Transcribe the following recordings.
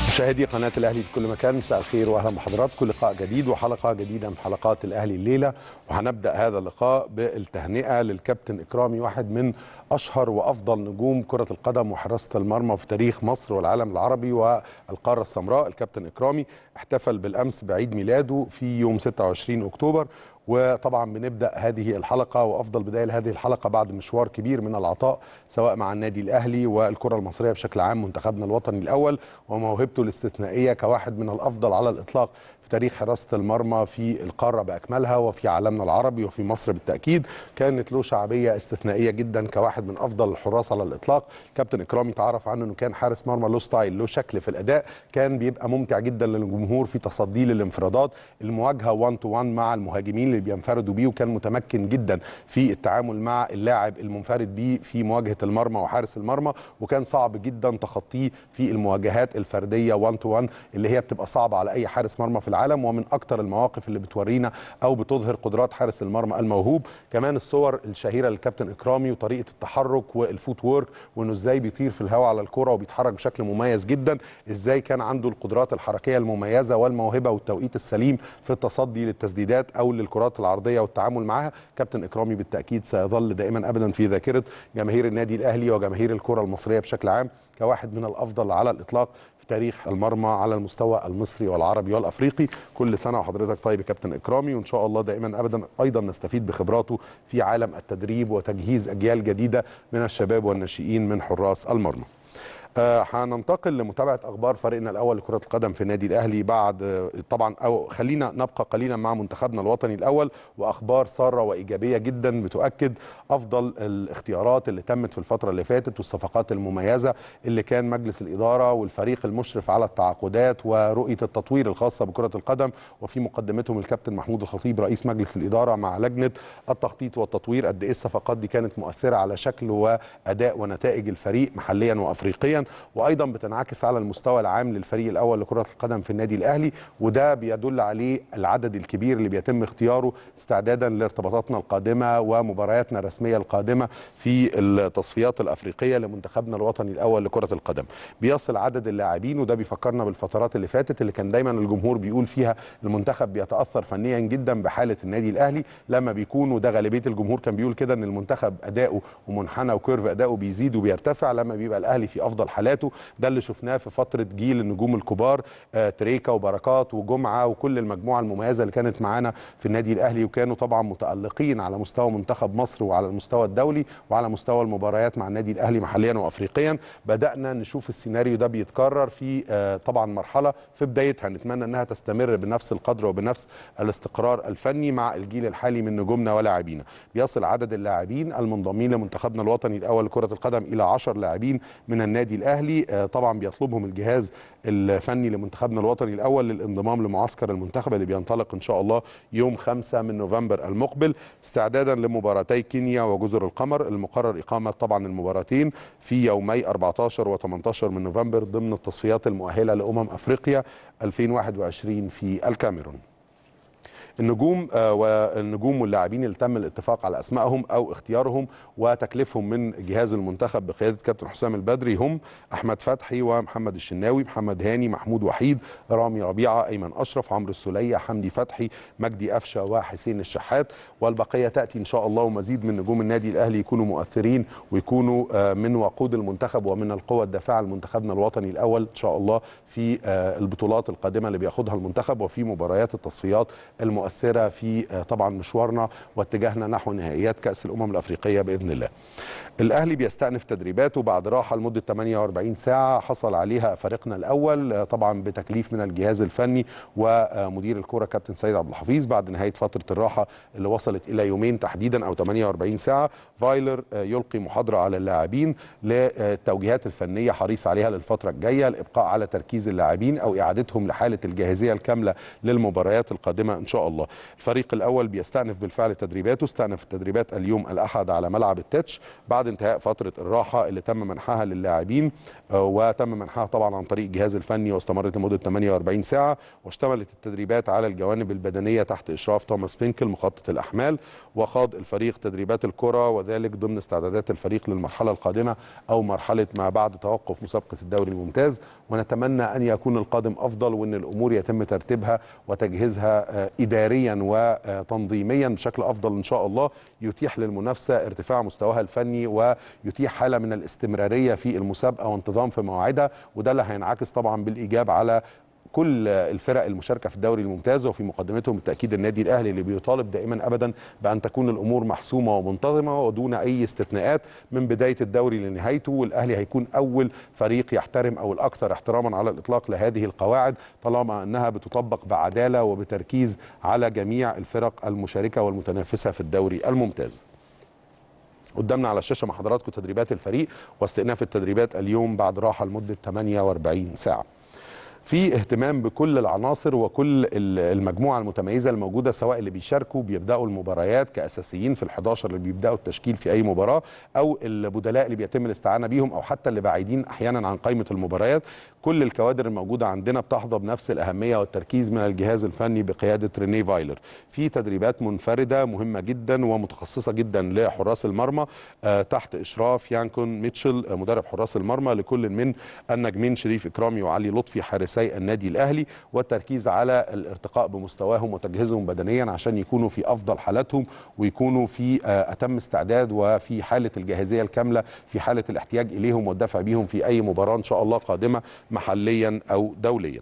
مشاهدي قناة الأهلي في كل مكان مساء الخير وأهلا بحضراتكم لقاء جديد وحلقة جديدة من حلقات الأهلي الليلة وهنبدأ هذا اللقاء بالتهنئة للكابتن إكرامي واحد من أشهر وأفضل نجوم كرة القدم وحراسة المرمى في تاريخ مصر والعالم العربي والقارة السمراء الكابتن إكرامي احتفل بالأمس بعيد ميلاده في يوم 26 أكتوبر وطبعا بنبدا هذه الحلقه وافضل بدايه لهذه الحلقه بعد مشوار كبير من العطاء سواء مع النادي الاهلي والكره المصريه بشكل عام منتخبنا الوطني الاول وموهبته الاستثنائيه كواحد من الافضل على الاطلاق في تاريخ حراسه المرمى في القاره باكملها وفي عالمنا العربي وفي مصر بالتاكيد كانت له شعبيه استثنائيه جدا كواحد من افضل الحراس على الاطلاق كابتن اكرامي تعرف عنه انه كان حارس مرمى له ستايل له شكل في الاداء كان بيبقى ممتع جدا للجمهور في تصديه للانفرادات المواجهه 1 تو 1 مع المهاجمين اللي بينفردوا بيه وكان متمكن جدا في التعامل مع اللاعب المنفرد بيه في مواجهه المرمى وحارس المرمى وكان صعب جدا تخطيه في المواجهات الفرديه 1 تو 1 اللي هي بتبقى صعبه على اي حارس مرمى في العالم ومن اكتر المواقف اللي بتورينا او بتظهر قدرات حارس المرمى الموهوب كمان الصور الشهيره للكابتن اكرامي وطريقه التحرك والفوت وورك وانه ازاي بيطير في الهواء على الكره وبيتحرك بشكل مميز جدا ازاي كان عنده القدرات الحركيه المميزه والموهبه والتوقيت السليم في التصدي للتسديدات او للكرات العرضيه والتعامل معها كابتن اكرامي بالتاكيد سيظل دائما ابدا في ذاكره جماهير النادي الاهلي وجماهير الكره المصريه بشكل عام كواحد من الافضل على الاطلاق في تاريخ المرمى على المستوى المصري والعربي والافريقي كل سنه وحضرتك طيب يا كابتن اكرامي وان شاء الله دائما ابدا ايضا نستفيد بخبراته في عالم التدريب وتجهيز اجيال جديده من الشباب والناشئين من حراس المرمى آه هننتقل لمتابعه اخبار فريقنا الاول لكره القدم في النادي الاهلي بعد آه طبعا او خلينا نبقى قليلا مع منتخبنا الوطني الاول واخبار ساره وايجابيه جدا بتؤكد افضل الاختيارات اللي تمت في الفتره اللي فاتت والصفقات المميزه اللي كان مجلس الاداره والفريق المشرف على التعاقدات ورؤيه التطوير الخاصه بكره القدم وفي مقدمتهم الكابتن محمود الخطيب رئيس مجلس الاداره مع لجنه التخطيط والتطوير قد ايه الصفقات دي كانت مؤثره على شكل واداء ونتائج الفريق محليا وافريقيا وايضا بتنعكس على المستوى العام للفريق الاول لكره القدم في النادي الاهلي وده بيدل عليه العدد الكبير اللي بيتم اختياره استعدادا لارتباطاتنا القادمه ومبارياتنا الرسميه القادمه في التصفيات الافريقيه لمنتخبنا الوطني الاول لكره القدم بيصل عدد اللاعبين وده بيفكرنا بالفترات اللي فاتت اللي كان دايما الجمهور بيقول فيها المنتخب بيتاثر فنيا جدا بحاله النادي الاهلي لما بيكون وده غالبيه الجمهور كان بيقول كده ان المنتخب اداؤه ومنحنى وكيرف اداؤه بيزيد وبيرتفع لما بيبقى الاهلي في افضل حالاته ده اللي شفناه في فتره جيل النجوم الكبار آه تريكا وبركات وجمعه وكل المجموعه المميزه اللي كانت معانا في النادي الاهلي وكانوا طبعا متالقين على مستوى منتخب مصر وعلى المستوى الدولي وعلى مستوى المباريات مع النادي الاهلي محليا وافريقيا بدانا نشوف السيناريو ده بيتكرر في آه طبعا مرحله في بدايتها نتمنى انها تستمر بنفس القدر وبنفس الاستقرار الفني مع الجيل الحالي من نجومنا ولاعبينا بيصل عدد اللاعبين المنضمين لمنتخبنا الوطني الاول لكره القدم الى 10 لاعبين من النادي الاهلي طبعا بيطلبهم الجهاز الفني لمنتخبنا الوطني الاول للانضمام لمعسكر المنتخب اللي بينطلق ان شاء الله يوم 5 من نوفمبر المقبل استعدادا لمباراتي كينيا وجزر القمر المقرر اقامه طبعا المباراتين في يومي 14 و18 من نوفمبر ضمن التصفيات المؤهله لامم افريقيا 2021 في الكاميرون النجوم آه والنجوم واللاعبين اللي تم الاتفاق على اسمائهم او اختيارهم وتكليفهم من جهاز المنتخب بقياده كابتن حسام البدري هم احمد فتحي ومحمد الشناوي محمد هاني محمود وحيد رامي ربيعه ايمن اشرف عمرو السوليه حمدي فتحي مجدي قفشه وحسين الشحات والبقيه تاتي ان شاء الله ومزيد من نجوم النادي الاهلي يكونوا مؤثرين ويكونوا آه من وقود المنتخب ومن القوى الدافعه لمنتخبنا الوطني الاول ان شاء الله في آه البطولات القادمه اللي بياخدها المنتخب وفي مباريات التصفيات المؤثره مؤثره في طبعا مشوارنا واتجاهنا نحو نهائيات كاس الامم الافريقيه باذن الله. الاهلي بيستأنف تدريباته بعد راحه لمده 48 ساعه حصل عليها فريقنا الاول طبعا بتكليف من الجهاز الفني ومدير الكره كابتن سيد عبد الحفيظ بعد نهايه فتره الراحه اللي وصلت الى يومين تحديدا او 48 ساعه فايلر يلقي محاضره على اللاعبين للتوجيهات الفنيه حريص عليها للفتره الجايه الابقاء على تركيز اللاعبين او اعادتهم لحاله الجاهزيه الكامله للمباريات القادمه ان شاء الله الله الفريق الاول بيستأنف بالفعل تدريباته استأنف التدريبات اليوم الاحد على ملعب التتش بعد انتهاء فتره الراحه اللي تم منحها للاعبين آه، وتم منحها طبعا عن طريق الجهاز الفني واستمرت لمده 48 ساعه واشتملت التدريبات على الجوانب البدنيه تحت اشراف توماس بينكل مخطط الاحمال وخاض الفريق تدريبات الكره وذلك ضمن استعدادات الفريق للمرحله القادمه او مرحله ما بعد توقف مسابقه الدوري الممتاز ونتمنى ان يكون القادم افضل وان الامور يتم ترتيبها وتجهيزها آه، اداريا وتنظيميا بشكل افضل ان شاء الله يتيح للمنافسه ارتفاع مستواها الفني ويتيح حاله من الاستمراريه في المسابقه وانتظام في مواعيدها وده اللي هينعكس طبعا بالايجاب على كل الفرق المشاركه في الدوري الممتاز وفي مقدمتهم بالتاكيد النادي الاهلي اللي بيطالب دائما ابدا بان تكون الامور محسومه ومنتظمه ودون اي استثناءات من بدايه الدوري لنهايته والاهلي هيكون اول فريق يحترم او الاكثر احتراما على الاطلاق لهذه القواعد طالما انها بتطبق بعداله وبتركيز على جميع الفرق المشاركه والمتنافسه في الدوري الممتاز. قدامنا على الشاشه مع حضراتكم تدريبات الفريق واستئناف التدريبات اليوم بعد راحه لمده 48 ساعه. في اهتمام بكل العناصر وكل المجموعه المتميزه الموجوده سواء اللي بيشاركوا بيبداوا المباريات كاساسيين في ال11 اللي بيبداوا التشكيل في اي مباراه او البدلاء اللي بيتم الاستعانه بيهم او حتى اللي بعيدين احيانا عن قائمه المباريات كل الكوادر الموجوده عندنا بتحظى بنفس الاهميه والتركيز من الجهاز الفني بقياده ريني فايلر في تدريبات منفرده مهمه جدا ومتخصصه جدا لحراس المرمى آه تحت اشراف يانكون ميتشل آه مدرب حراس المرمى لكل من النجمين شريف اكرامي وعلي لطفي حارسي النادي الاهلي والتركيز على الارتقاء بمستواهم وتجهيزهم بدنيا عشان يكونوا في افضل حالاتهم ويكونوا في آه اتم استعداد وفي حاله الجاهزيه الكامله في حاله الاحتياج اليهم والدفع بيهم في اي مباراه ان شاء الله قادمه محليا او دوليا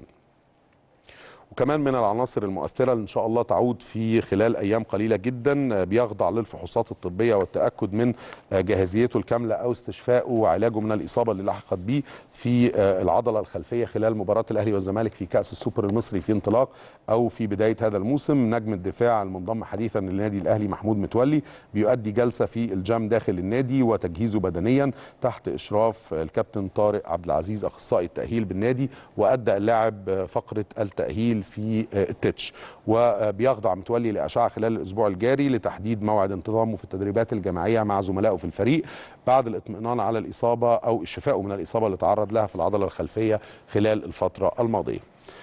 وكمان من العناصر المؤثره اللي ان شاء الله تعود في خلال ايام قليله جدا بيخضع للفحوصات الطبيه والتاكد من جاهزيته الكامله او استشفائه وعلاجه من الاصابه اللي لحقت به في العضله الخلفيه خلال مباراه الاهلي والزمالك في كاس السوبر المصري في انطلاق او في بدايه هذا الموسم نجم الدفاع المنضم حديثا للنادي الاهلي محمود متولي بيؤدي جلسه في الجام داخل النادي وتجهيزه بدنيا تحت اشراف الكابتن طارق عبد العزيز اخصائي التاهيل بالنادي وادى اللاعب فقره التاهيل في التتش وبيخضع متولي لاشعه خلال الاسبوع الجاري لتحديد موعد انتظامه في التدريبات الجماعيه مع زملائه في الفريق بعد الاطمئنان على الاصابه او الشفاء من الاصابه اللي تعرض لها في العضله الخلفيه خلال الفتره الماضيه.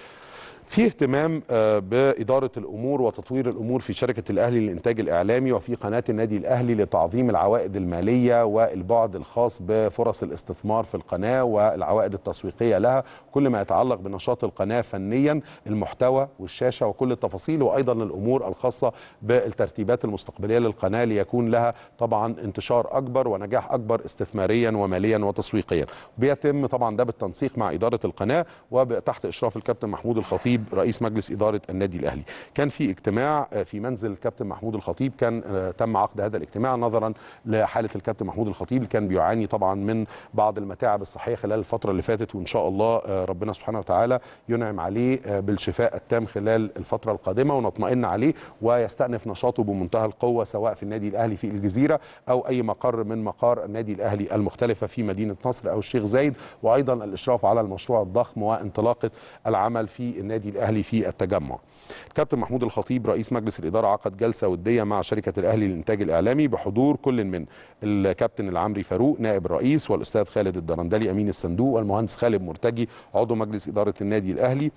في اهتمام بإدارة الأمور وتطوير الأمور في شركة الأهلي للإنتاج الإعلامي وفي قناة النادي الأهلي لتعظيم العوائد المالية والبعد الخاص بفرص الاستثمار في القناة والعوائد التسويقية لها كل ما يتعلق بنشاط القناة فنيا المحتوى والشاشة وكل التفاصيل وأيضا الأمور الخاصة بالترتيبات المستقبلية للقناة ليكون لها طبعا انتشار أكبر ونجاح أكبر استثماريا وماليا وتسويقيا بيتم طبعا ده بالتنسيق مع إدارة القناة وتحت إشراف الكابتن محمود الخطيب رئيس مجلس اداره النادي الاهلي كان في اجتماع في منزل الكابتن محمود الخطيب كان تم عقد هذا الاجتماع نظرا لحاله الكابتن محمود الخطيب اللي كان بيعاني طبعا من بعض المتاعب الصحيه خلال الفتره اللي فاتت وان شاء الله ربنا سبحانه وتعالى ينعم عليه بالشفاء التام خلال الفتره القادمه ونطمئن عليه ويستأنف نشاطه بمنتهى القوه سواء في النادي الاهلي في الجزيره او اي مقر من مقار النادي الاهلي المختلفه في مدينه نصر او الشيخ زايد وايضا الاشراف على المشروع الضخم وانطلاقه العمل في النادي الاهلي في التجمع. الكابتن محمود الخطيب رئيس مجلس الاداره عقد جلسه وديه مع شركه الاهلي للانتاج الاعلامي بحضور كل من الكابتن العمري فاروق نائب الرئيس والاستاذ خالد الدرندلي امين الصندوق والمهندس خالد مرتجي عضو مجلس اداره النادي الاهلي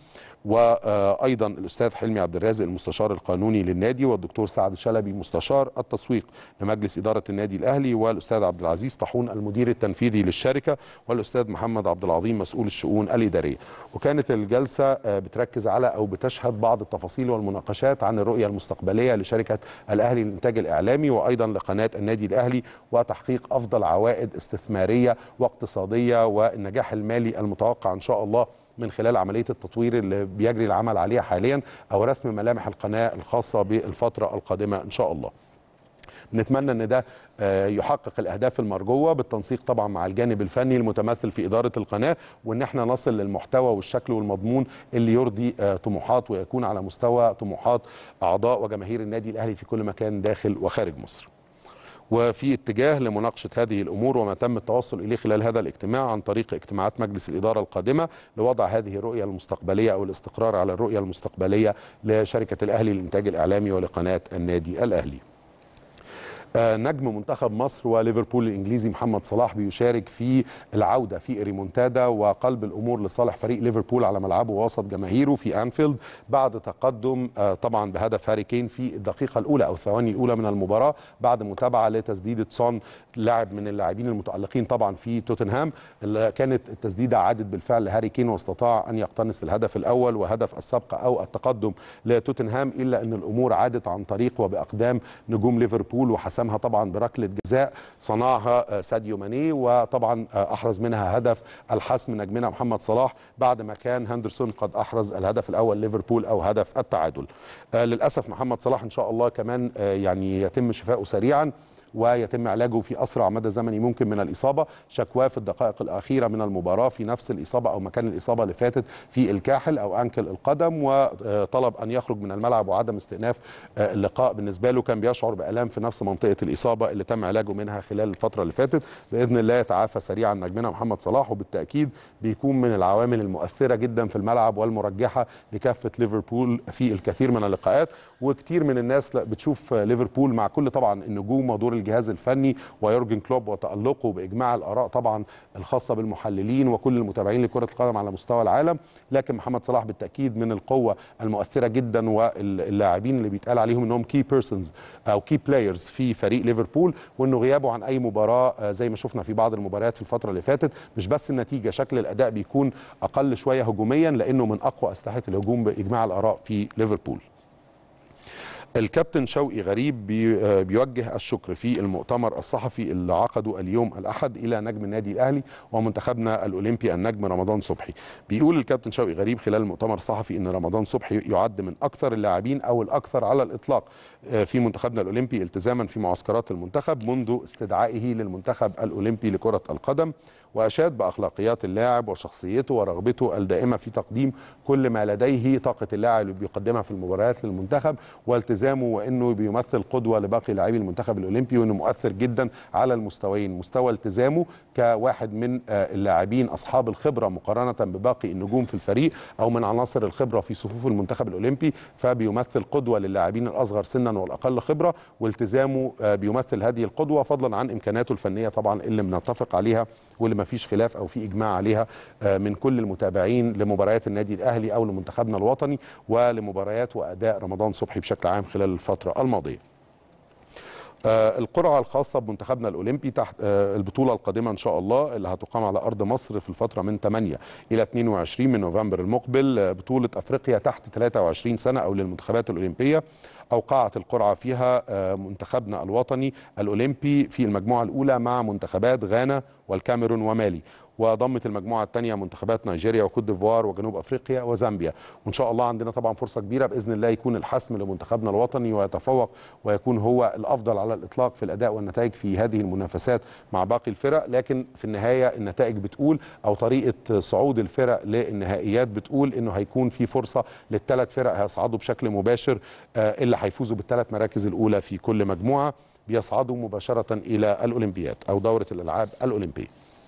وايضا الاستاذ حلمي عبد الرازق المستشار القانوني للنادي والدكتور سعد شلبي مستشار التسويق لمجلس اداره النادي الاهلي والاستاذ عبد العزيز طاحون المدير التنفيذي للشركه والاستاذ محمد عبد العظيم مسؤول الشؤون الاداريه وكانت الجلسه بتركز على او بتشهد بعض التفاصيل والمناقشات عن الرؤيه المستقبليه لشركه الاهلي للانتاج الاعلامي وايضا لقناه النادي الاهلي وتحقيق افضل عوائد استثماريه واقتصاديه والنجاح المالي المتوقع ان شاء الله من خلال عمليه التطوير اللي بيجري العمل عليها حاليا او رسم ملامح القناه الخاصه بالفتره القادمه ان شاء الله. بنتمنى ان ده يحقق الاهداف المرجوه بالتنسيق طبعا مع الجانب الفني المتمثل في اداره القناه وان احنا نصل للمحتوى والشكل والمضمون اللي يرضي طموحات ويكون على مستوى طموحات اعضاء وجماهير النادي الاهلي في كل مكان داخل وخارج مصر. وفي اتجاه لمناقشة هذه الأمور وما تم التوصل إليه خلال هذا الاجتماع عن طريق اجتماعات مجلس الإدارة القادمة لوضع هذه الرؤية المستقبلية أو الاستقرار على الرؤية المستقبلية لشركة الأهلي للإنتاج الإعلامي ولقناة النادي الأهلي آه، نجم منتخب مصر وليفربول الانجليزي محمد صلاح بيشارك في العوده في ريمونتادا وقلب الامور لصالح فريق ليفربول على ملعبه وسط جماهيره في انفيلد بعد تقدم آه، طبعا بهدف هاري كين في الدقيقه الاولى او الثواني الاولى من المباراه بعد متابعه لتسديده سون لاعب من اللاعبين المتالقين طبعا في توتنهام اللي كانت التسديده عادت بالفعل لهاري كين واستطاع ان يقتنص الهدف الاول وهدف السبق او التقدم لتوتنهام الا ان الامور عادت عن طريق وباقدام نجوم ليفربول وحسمها طبعا بركله جزاء صنعها ساديو ماني وطبعا احرز منها هدف الحسم نجمنا محمد صلاح بعد ما كان هندرسون قد احرز الهدف الاول ليفربول او هدف التعادل للاسف محمد صلاح ان شاء الله كمان يعني يتم شفائه سريعا ويتم علاجه في اسرع مدى زمني ممكن من الاصابه شكواه في الدقائق الاخيره من المباراه في نفس الاصابه او مكان الاصابه اللي فاتت في الكاحل او انكل القدم وطلب ان يخرج من الملعب وعدم استئناف اللقاء بالنسبه له كان بيشعر بالام في نفس منطقه الاصابه اللي تم علاجه منها خلال الفتره اللي فاتت باذن الله يتعافى سريعا نجمنا محمد صلاح وبالتاكيد بيكون من العوامل المؤثره جدا في الملعب والمرجحه لكافه ليفربول في الكثير من اللقاءات وكتير من الناس بتشوف ليفربول مع كل طبعا النجوم ودور الجهاز الفني ويورجن كلوب وتألقه بإجماع الآراء طبعا الخاصة بالمحللين وكل المتابعين لكرة القدم على مستوى العالم لكن محمد صلاح بالتأكيد من القوة المؤثرة جدا واللاعبين اللي بيتقال عليهم انهم كي بيرسونز او كي بلايرز في فريق ليفربول وانه غيابه عن اي مباراة زي ما شفنا في بعض المباريات في الفترة اللي فاتت مش بس النتيجة شكل الأداء بيكون أقل شوية هجوميا لأنه من أقوى أسلحة الهجوم بإجماع الآراء في ليفربول الكابتن شوقي غريب بي بيوجه الشكر في المؤتمر الصحفي اللي عقده اليوم الاحد الى نجم النادي الاهلي ومنتخبنا الاولمبي النجم رمضان صبحي بيقول الكابتن شوقي غريب خلال المؤتمر الصحفي ان رمضان صبحي يعد من اكثر اللاعبين او الاكثر على الاطلاق في منتخبنا الاولمبي التزاما في معسكرات المنتخب منذ استدعائه للمنتخب الاولمبي لكره القدم واشاد باخلاقيات اللاعب وشخصيته ورغبته الدائمه في تقديم كل ما لديه طاقه اللاعب اللي بيقدمها في المباريات للمنتخب والتزامه وانه بيمثل قدوه لباقي لاعبي المنتخب الاولمبي وانه مؤثر جدا على المستويين مستوى التزامه كواحد من اللاعبين اصحاب الخبره مقارنه بباقي النجوم في الفريق او من عناصر الخبره في صفوف المنتخب الاولمبي فبيمثل قدوه للاعبين الاصغر سنا والاقل خبره والتزامه بيمثل هذه القدوه فضلا عن امكاناته الفنيه طبعا اللي بنتفق عليها واللي ما فيش خلاف او في اجماع عليها من كل المتابعين لمباريات النادي الاهلي او لمنتخبنا الوطني ولمباريات واداء رمضان صبحي بشكل عام خلال الفتره الماضيه. آه القرعه الخاصه بمنتخبنا الاولمبي تحت آه البطوله القادمه ان شاء الله اللي هتقام على ارض مصر في الفتره من 8 الى 22 من نوفمبر المقبل آه بطوله افريقيا تحت 23 سنه او للمنتخبات الاولمبيه اوقعت القرعه فيها منتخبنا الوطني الاولمبي في المجموعه الاولى مع منتخبات غانا والكاميرون ومالي وضمت المجموعه الثانيه منتخبات نيجيريا وكوت ديفوار وجنوب افريقيا وزامبيا وان شاء الله عندنا طبعا فرصه كبيره باذن الله يكون الحسم لمنتخبنا الوطني ويتفوق ويكون هو الافضل على الاطلاق في الاداء والنتائج في هذه المنافسات مع باقي الفرق لكن في النهايه النتائج بتقول او طريقه صعود الفرق للنهائيات بتقول انه هيكون في فرصه للثلاث فرق هيصعدوا بشكل مباشر اللي هيفوزوا بالثلاث مراكز الاولى في كل مجموعه بيصعدوا مباشره الى الاولمبياد او دوره الالعاب الاولمبيه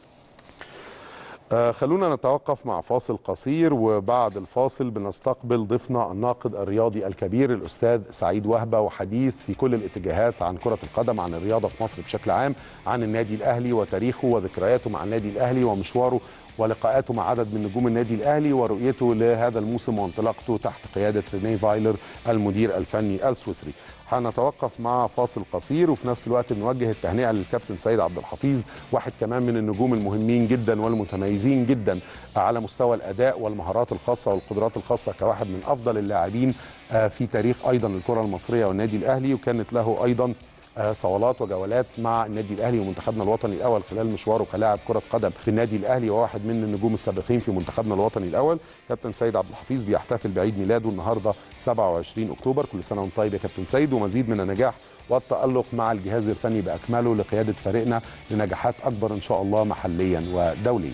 آه خلونا نتوقف مع فاصل قصير وبعد الفاصل بنستقبل ضيفنا الناقد الرياضي الكبير الاستاذ سعيد وهبه وحديث في كل الاتجاهات عن كره القدم عن الرياضه في مصر بشكل عام عن النادي الاهلي وتاريخه وذكرياته مع النادي الاهلي ومشواره ولقاءاته مع عدد من نجوم النادي الاهلي ورؤيته لهذا الموسم وانطلاقته تحت قياده ريني فايلر المدير الفني السويسري. هنتوقف مع فاصل قصير وفي نفس الوقت بنوجه التهنئه للكابتن سيد عبد الحفيظ واحد كمان من النجوم المهمين جدا والمتميزين جدا على مستوى الاداء والمهارات الخاصه والقدرات الخاصه كواحد من افضل اللاعبين في تاريخ ايضا الكره المصريه والنادي الاهلي وكانت له ايضا صولات وجولات مع النادي الاهلي ومنتخبنا الوطني الاول خلال مشواره كلاعب كره قدم في النادي الاهلي وواحد من النجوم السابقين في منتخبنا الوطني الاول كابتن سيد عبد الحفيظ بيحتفل بعيد ميلاده النهارده 27 اكتوبر كل سنه وانت طيب يا كابتن سيد ومزيد من النجاح والتالق مع الجهاز الفني باكمله لقياده فريقنا لنجاحات اكبر ان شاء الله محليا ودوليا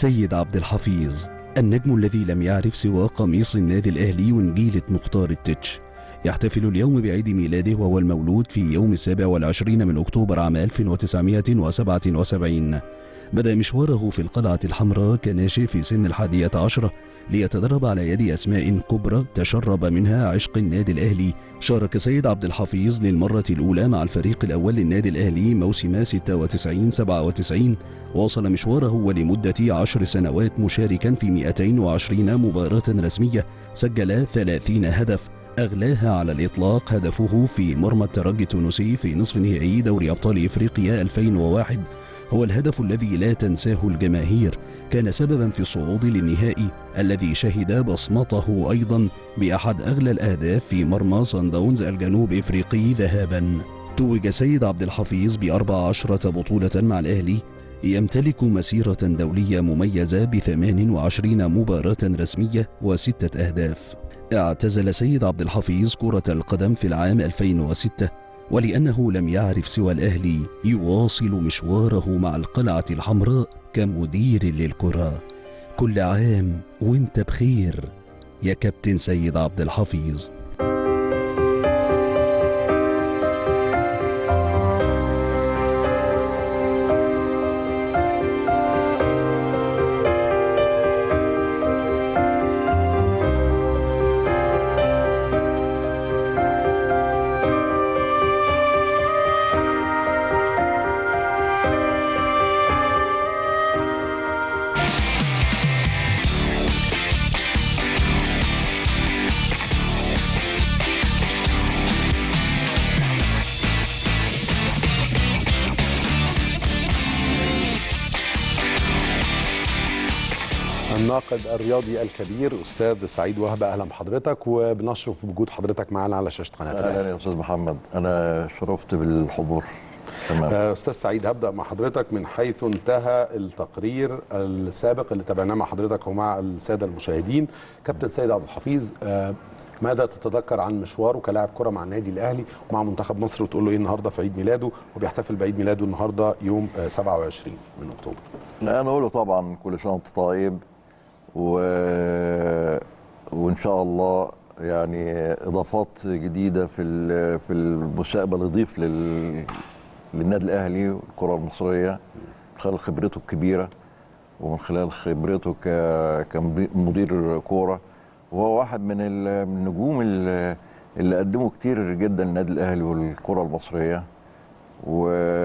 سيد عبد الحفيظ النجم الذي لم يعرف سوى قميص النادي الأهلي ونجيلة مختار التتش يحتفل اليوم بعيد ميلاده وهو المولود في يوم السابع والعشرين من أكتوبر عام 1977 بدأ مشواره في القلعة الحمراء كناشئ في سن الحادية عشرة ليتدرب على يد أسماء كبرى تشرب منها عشق النادي الأهلي شارك سيد عبد الحفيظ للمرة الأولى مع الفريق الأول للنادي الأهلي موسم 96-97 واصل مشواره ولمدة عشر سنوات مشاركا في 220 مباراة رسمية سجل 30 هدف أغلاها على الإطلاق هدفه في مرمى الترجي التونسي في نصف نهائي دوري أبطال إفريقيا 2001 هو الهدف الذي لا تنساه الجماهير كان سببا في الصعود للنهائي الذي شهد بصمته أيضا بأحد أغلى الأهداف في مرمى صن داونز الجنوب إفريقي ذهابا توج سيد عبد الحفيظ بأربع عشرة بطولة مع الأهلي يمتلك مسيرة دولية مميزة ب 28 مباراة رسمية وستة أهداف اعتزل سيد عبد الحفيظ كرة القدم في العام 2006 ولأنه لم يعرف سوى الأهلي يواصل مشواره مع القلعة الحمراء كمدير للكرة كل عام وانت بخير يا كابتن سيد عبد الحفيظ الناقد الرياضي الكبير استاذ سعيد وهبه اهلا بحضرتك وبنشرف بوجود حضرتك معنا على شاشه قناه اهلا الاهلي يا استاذ محمد انا شرفت بالحضور تمام آه، استاذ سعيد هبدا مع حضرتك من حيث انتهى التقرير السابق اللي تابعناه مع حضرتك ومع الساده المشاهدين كابتن سيد عبد الحفيظ آه، ماذا تتذكر عن مشواره كلاعب كره مع النادي الاهلي ومع منتخب مصر وتقول له ايه النهارده في عيد ميلاده وبيحتفل بعيد ميلاده النهارده يوم آه، 27 من اكتوبر لا انا اقول له طبعا كل سنه وانت طيب و... وان شاء الله يعني اضافات جديده في ال... في المستقبل يضيف لل... للنادي الاهلي والكره المصريه من خلال خبرته الكبيره ومن خلال خبرته ك... كمدير كوره وهو واحد من ال- من النجوم ال- اللي قدموا كتير جدا للنادي الاهلي والكره المصريه و...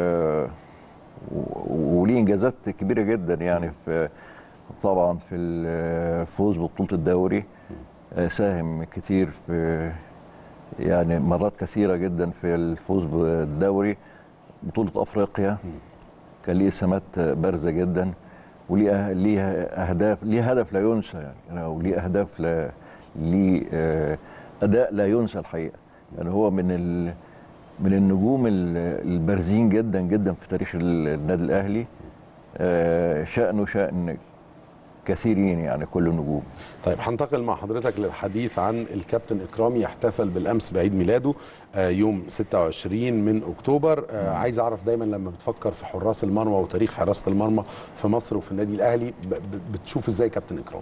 و- وليه انجازات كبيره جدا يعني في طبعا في الفوز ببطوله الدوري آه، ساهم كتير في يعني مرات كثيره جدا في الفوز بالدوري بطوله افريقيا كان ليه سمات بارزه جدا وليه أه- ليه اهداف ليه هدف لا ينسى يعني او ليه اهداف لا ليه آه، اداء لا ينسى الحقيقه يعني هو من ال من النجوم ال- البارزين جدا جدا في تاريخ ال- النادي الاهلي آه، شأنه شأن كثيرين يعني كل النجوم طيب هنتقل مع حضرتك للحديث عن الكابتن اكرامي يحتفل بالامس بعيد ميلاده آه، يوم 26 من اكتوبر آه، عايز اعرف دايما لما بتفكر في حراس المرمى وتاريخ حراسه المرمى في مصر وفي النادي الاهلي ب- ب- بتشوف ازاي كابتن اكرامي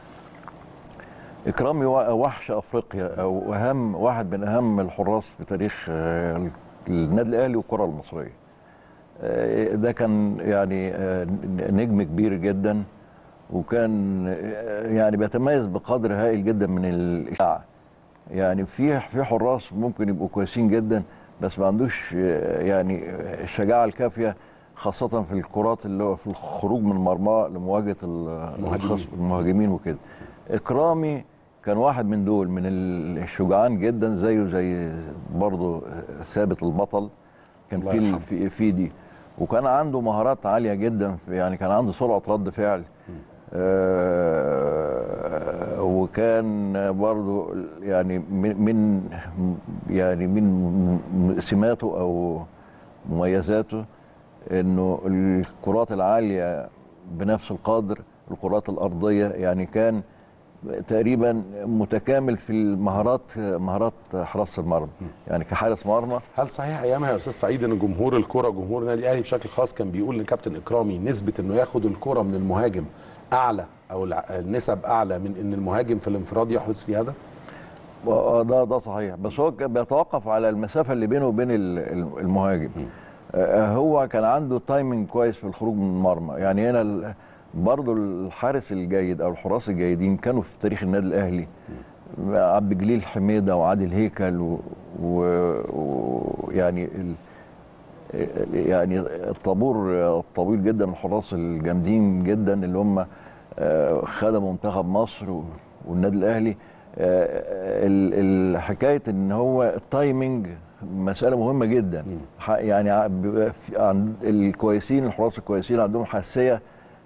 إكرامي وا- وحش أفريقيا أو أهم واحد من أهم الحراس في تاريخ آه، النادي الأهلي والكرة المصرية آه، ده كان يعني آه، نجم كبير جدا وكان آه، يعني بيتميز بقدر هائل جدا من الإشاعة يعني في في حراس ممكن يبقوا كويسين جدا بس ما عندوش آه، يعني الشجاعة الكافية خاصة في الكرات اللي هو في الخروج من مرماه لمواجهة ال- المهاجمين. الخصم المهاجمين وكده إكرامي كان واحد من دول من الشجعان جدا زيه زي برضه ثابت البطل كان الله في يرحمه. ال- في في دي وكان عنده مهارات عاليه جدا في يعني كان عنده سرعه رد فعل آه وكان برضه يعني من من يعني من سماته او مميزاته انه الكرات العاليه بنفس القدر الكرات الارضيه يعني كان تقريبا متكامل في المهارات مهارات حراسه المرمى يعني كحارس مرمى هل صحيح ايامها يا استاذ سعيد ان جمهور الكره جمهور النادي الاهلي بشكل خاص كان بيقول لكابتن اكرامي نسبه انه ياخد الكره من المهاجم اعلى او الع- النسب اعلى من ان المهاجم في الانفراد يحرز في هدف آه، ده ده صحيح بس هو كان بيتوقف على المسافه اللي بينه وبين ال- ال- المهاجم آه، هو كان عنده تايمنج كويس في الخروج من المرمى يعني هنا ال- برضو الحارس الجيد او الحراس الجيدين كانوا في تاريخ النادي الاهلي عبد الجليل حميده وعادل هيكل ويعني و... ويعني ال... يعني الطابور الطويل جدا من الحراس الجامدين جدا اللي هم آه، خدموا منتخب مصر و- والنادي الاهلي آه، ال- الحكايه ان هو التايمنج مساله مهمه جدا ح- يعني ع- بيبقى في- عند الكويسين الحراس الكويسين عندهم حساسيه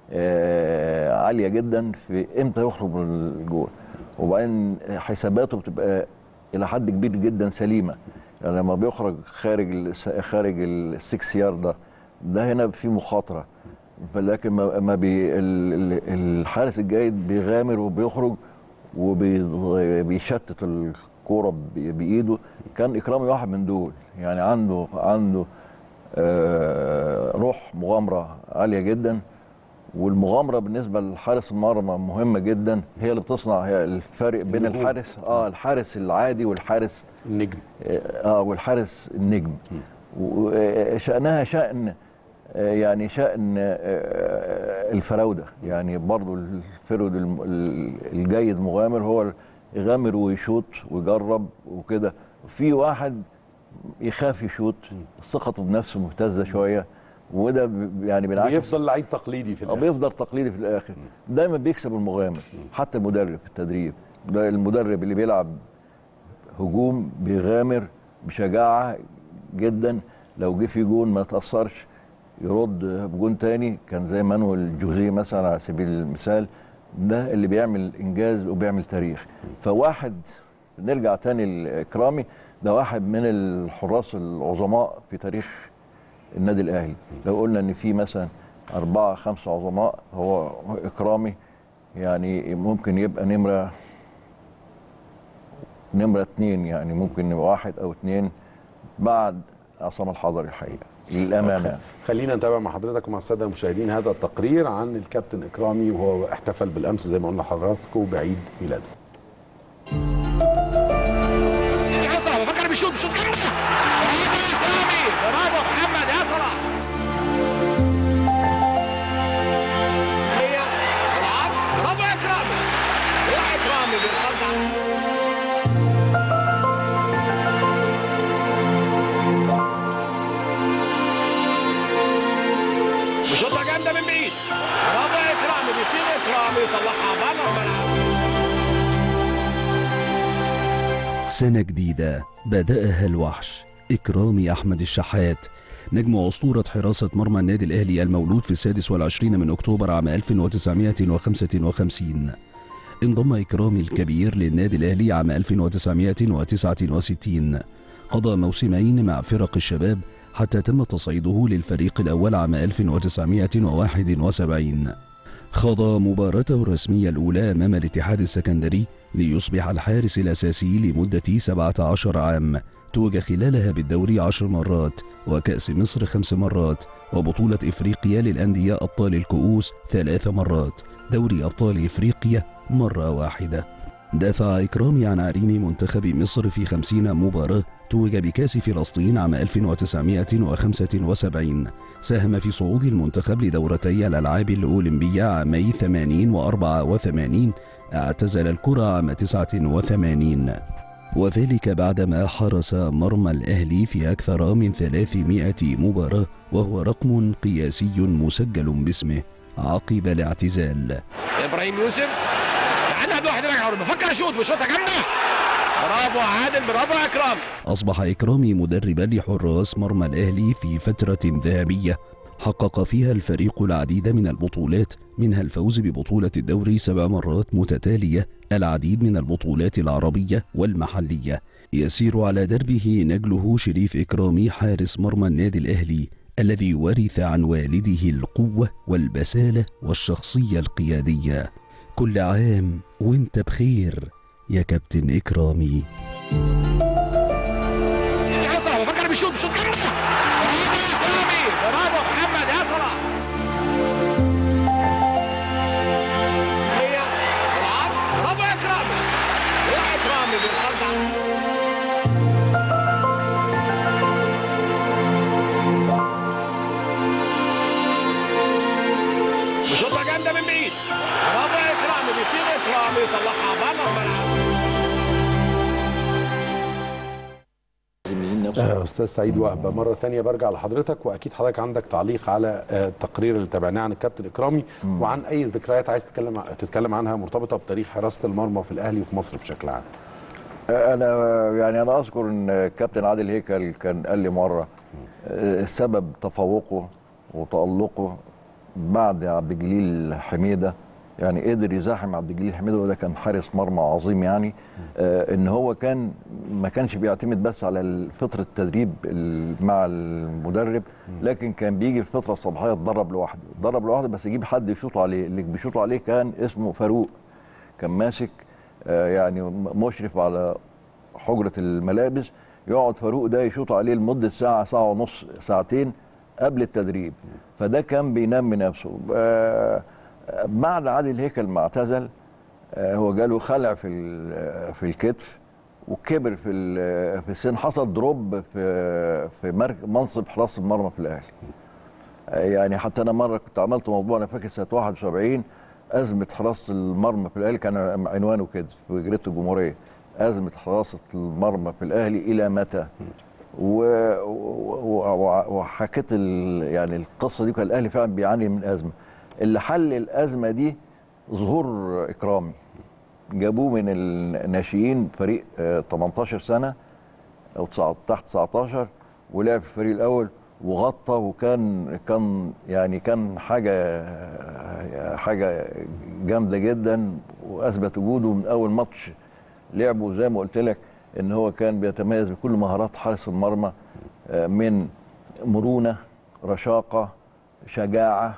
آه، عاليه جدا في امتى يخرج من الجول وبعدين حساباته بتبقى الى حد كبير جدا سليمه يعني لما بيخرج خارج الس- خارج السكس يارد ده ده هنا في مخاطره فلكن ما ما بي ال- ال- الحارس الجيد بيغامر وبيخرج وبيشتت الكوره ب- بايده كان اكرامي واحد من دول يعني عنده عنده آه، روح مغامره عاليه جدا والمغامره بالنسبه لحارس المرمى مهمه جدا هي اللي بتصنع هي الفرق بين النجوم. الحارس اه الحارس العادي والحارس النجم اه والحارس النجم وشأنها شأن آه، يعني شأن آه، الفراودة يعني برضو الفرود الم- الجيد مغامر هو يغامر ويشوط ويجرب وكده في واحد يخاف يشوط ثقته بنفسه مهتزة شوية وده ب- يعني بالعكس بيفضل لعيب تقليدي في أو الاخر بيفضل تقليدي في الاخر دايما بيكسب المغامر حتى المدرب في التدريب ده المدرب اللي بيلعب هجوم بيغامر بشجاعه جدا لو جه في جون ما تاثرش يرد بجون تاني كان زي مانويل جوزيه مثلا على سبيل المثال ده اللي بيعمل انجاز وبيعمل تاريخ فواحد نرجع تاني لاكرامي ده واحد من الحراس العظماء في تاريخ النادي الاهلي لو قلنا ان في مثلا اربعه خمسه عظماء هو اكرامي يعني ممكن يبقى نمره نمره اتنين يعني ممكن يبقى واحد او اتنين بعد عصام الحضري الحقيقه للامانه خلينا نتابع مع حضرتك ومع الساده المشاهدين هذا التقرير عن الكابتن اكرامي وهو احتفل بالامس زي ما قلنا لحضراتكم بعيد ميلاده صعبة فكر بيشوط بيشوط جامدة برافو اكرامي برافو محمد يا صلاح هي العرض برافو اكرامي يا اكرامي بيرفضها بيشوطها جامدة من بعيد برافو اكرامي بيطير اكرامي يطلعها بره الملعب سنة جديدة بدأها الوحش إكرامي أحمد الشحات نجم وأسطورة حراسة مرمى النادي الأهلي المولود في السادس والعشرين من أكتوبر عام 1955 انضم إكرامي الكبير للنادي الأهلي عام 1969 قضى موسمين مع فرق الشباب حتى تم تصعيده للفريق الأول عام 1971 خاض مباراته الرسمية الأولى أمام الاتحاد السكندري ليصبح الحارس الأساسي لمدة 17 عام توج خلالها بالدوري عشر مرات وكأس مصر خمس مرات وبطولة إفريقيا للأندية أبطال الكؤوس ثلاث مرات دوري أبطال إفريقيا مرة واحدة دافع إكرامي عن عرين منتخب مصر في خمسين مباراة توج بكأس فلسطين عام 1975 ساهم في صعود المنتخب لدورتي الألعاب الأولمبية عامي 80 و 84 اعتزل الكرة عام 89 وذلك بعدما حرس مرمى الأهلي في أكثر من 300 مباراة وهو رقم قياسي مسجل باسمه عقب الاعتزال ابراهيم يوسف عدد واحد راجع ورا بفكر اشوط بشوطه جامده برافو عادل برافو اكرام أصبح إكرامي مدربا لحراس مرمى الأهلي في فترة ذهبية حقق فيها الفريق العديد من البطولات منها الفوز ببطولة الدوري سبع مرات متتالية العديد من البطولات العربية والمحلية يسير على دربه نجله شريف إكرامي حارس مرمى النادي الأهلي الذي ورث عن والده القوة والبسالة والشخصية القيادية كل عام وانت بخير يا كابتن إكرامي دفاع صعبة فكر بيشوط بيشوط جامده برافو اكرامي برافو محمد يا صلاح اكرامي يطلعها بره الملعب آه، استاذ سعيد وهبه مره تانية برجع لحضرتك واكيد حضرتك عندك تعليق على آه، التقرير اللي تابعناه عن الكابتن اكرامي وعن اي ذكريات عايز تتكلم تتكلم عنها مرتبطه بتاريخ حراسه المرمى في الاهلي وفي مصر بشكل عام انا يعني انا اذكر ان الكابتن عادل هيكل كان قال لي مره آه، سبب تفوقه وتالقه بعد عبد الجليل حميده يعني قدر يزاحم عبد الجليل حميده وده كان حارس مرمى عظيم يعني آه ان هو كان ما كانش بيعتمد بس على فتره التدريب ال- مع المدرب لكن كان بيجي في الفتره الصباحيه يتدرب لوحده يتدرب لوحده بس يجيب حد يشوط عليه اللي بيشوط عليه كان اسمه فاروق كان ماسك آه، يعني مشرف على حجرة الملابس يقعد فاروق ده يشوط عليه لمدة ساعة ساعة ونص ساعتين قبل التدريب فده كان بينمي نفسه آه، بعد عادل هيكل ما اعتزل آه، هو جاله خلع في ال- في الكتف وكبر في ال- في السن حصل دروب في في مرك- منصب حراسه المرمى في الاهلي يعني حتى انا مره كنت عملت موضوع انا فاكر سنه 71 ازمه حراسه المرمى في الاهلي كان عنوانه كده في جريده الجمهوريه ازمه حراسه المرمى في الاهلي الى متى؟ و- و- و- وحكيت ال- يعني القصه دي كان الاهلي فعلا بيعاني من ازمه اللي حل الازمه دي ظهور اكرامي جابوه من الناشئين فريق آه، 18 سنه او تسعة- تحت 19 ولعب في الفريق الاول وغطى وكان كان يعني كان حاجه حاجه جامده جدا واثبت وجوده من اول ماتش لعبه زي ما قلت لك ان هو كان بيتميز بكل مهارات حارس المرمى آه، من مرونه رشاقه شجاعه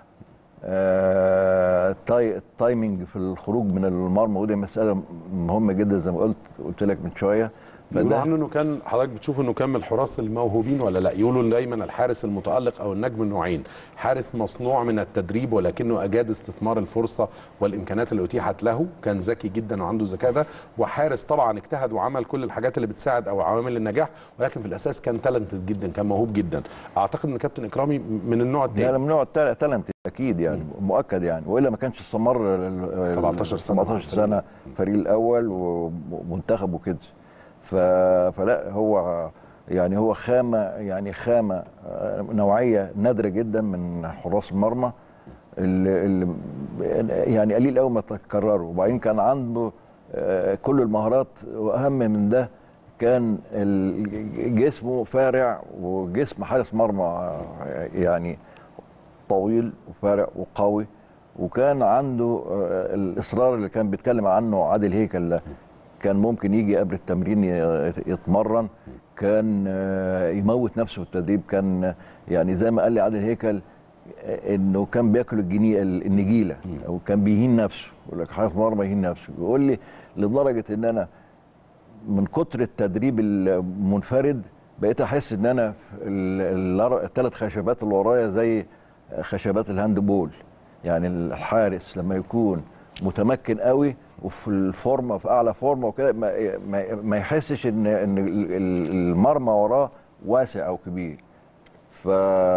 آه، التاي- التايمنج في الخروج من المرمى ودي مساله مهمه جدا زي ما قلت قلت لك من شويه بيقولوا فده عنه انه كان حضرتك بتشوف انه كان من الحراس الموهوبين ولا لا يقولوا دايما الحارس المتالق او النجم النوعين حارس مصنوع من التدريب ولكنه اجاد استثمار الفرصه والامكانيات اللي اتيحت له كان ذكي جدا وعنده ذكاء ده وحارس طبعا اجتهد وعمل كل الحاجات اللي بتساعد او عوامل النجاح ولكن في الاساس كان تالنتد جدا كان موهوب جدا اعتقد ان كابتن اكرامي من النوع يعني الثاني من نوع التال- تالنت اكيد يعني مؤكد يعني والا ما كانش استمر ال- ال- 17 سنة مع 17 الفريق. سنه الفريق الاول ومنتخب وكده ف- فلا هو يعني هو خامه يعني خامه آه، نوعيه نادره جدا من حراس المرمى اللي, اللي يعني قليل قوي ما تكرروا وبعدين كان عنده آه، كل المهارات واهم من ده كان ال- جسمه فارع وجسم حارس مرمى آه، يعني طويل وفارع وقوي وكان عنده آه، الاصرار اللي كان بيتكلم عنه عادل هيكل ده كان ممكن يجي قبل التمرين ي- يتمرن كان آه، يموت نفسه في التدريب كان آه، يعني زي ما قال لي عادل هيكل آه، انه كان بياكل الجنيه النجيله او كان بيهين نفسه يقول لك حارس مرمى يهين نفسه يقول لي لدرجه ان انا من كتر التدريب المنفرد بقيت احس ان انا الثلاث خشبات اللي ورايا زي خشبات الهاند بول يعني الحارس لما يكون متمكن قوي وفي الفورمه في اعلى فورمه وكده ما, ما, ما يحسش ان ان ال- ال- المرمى وراه واسع او كبير ف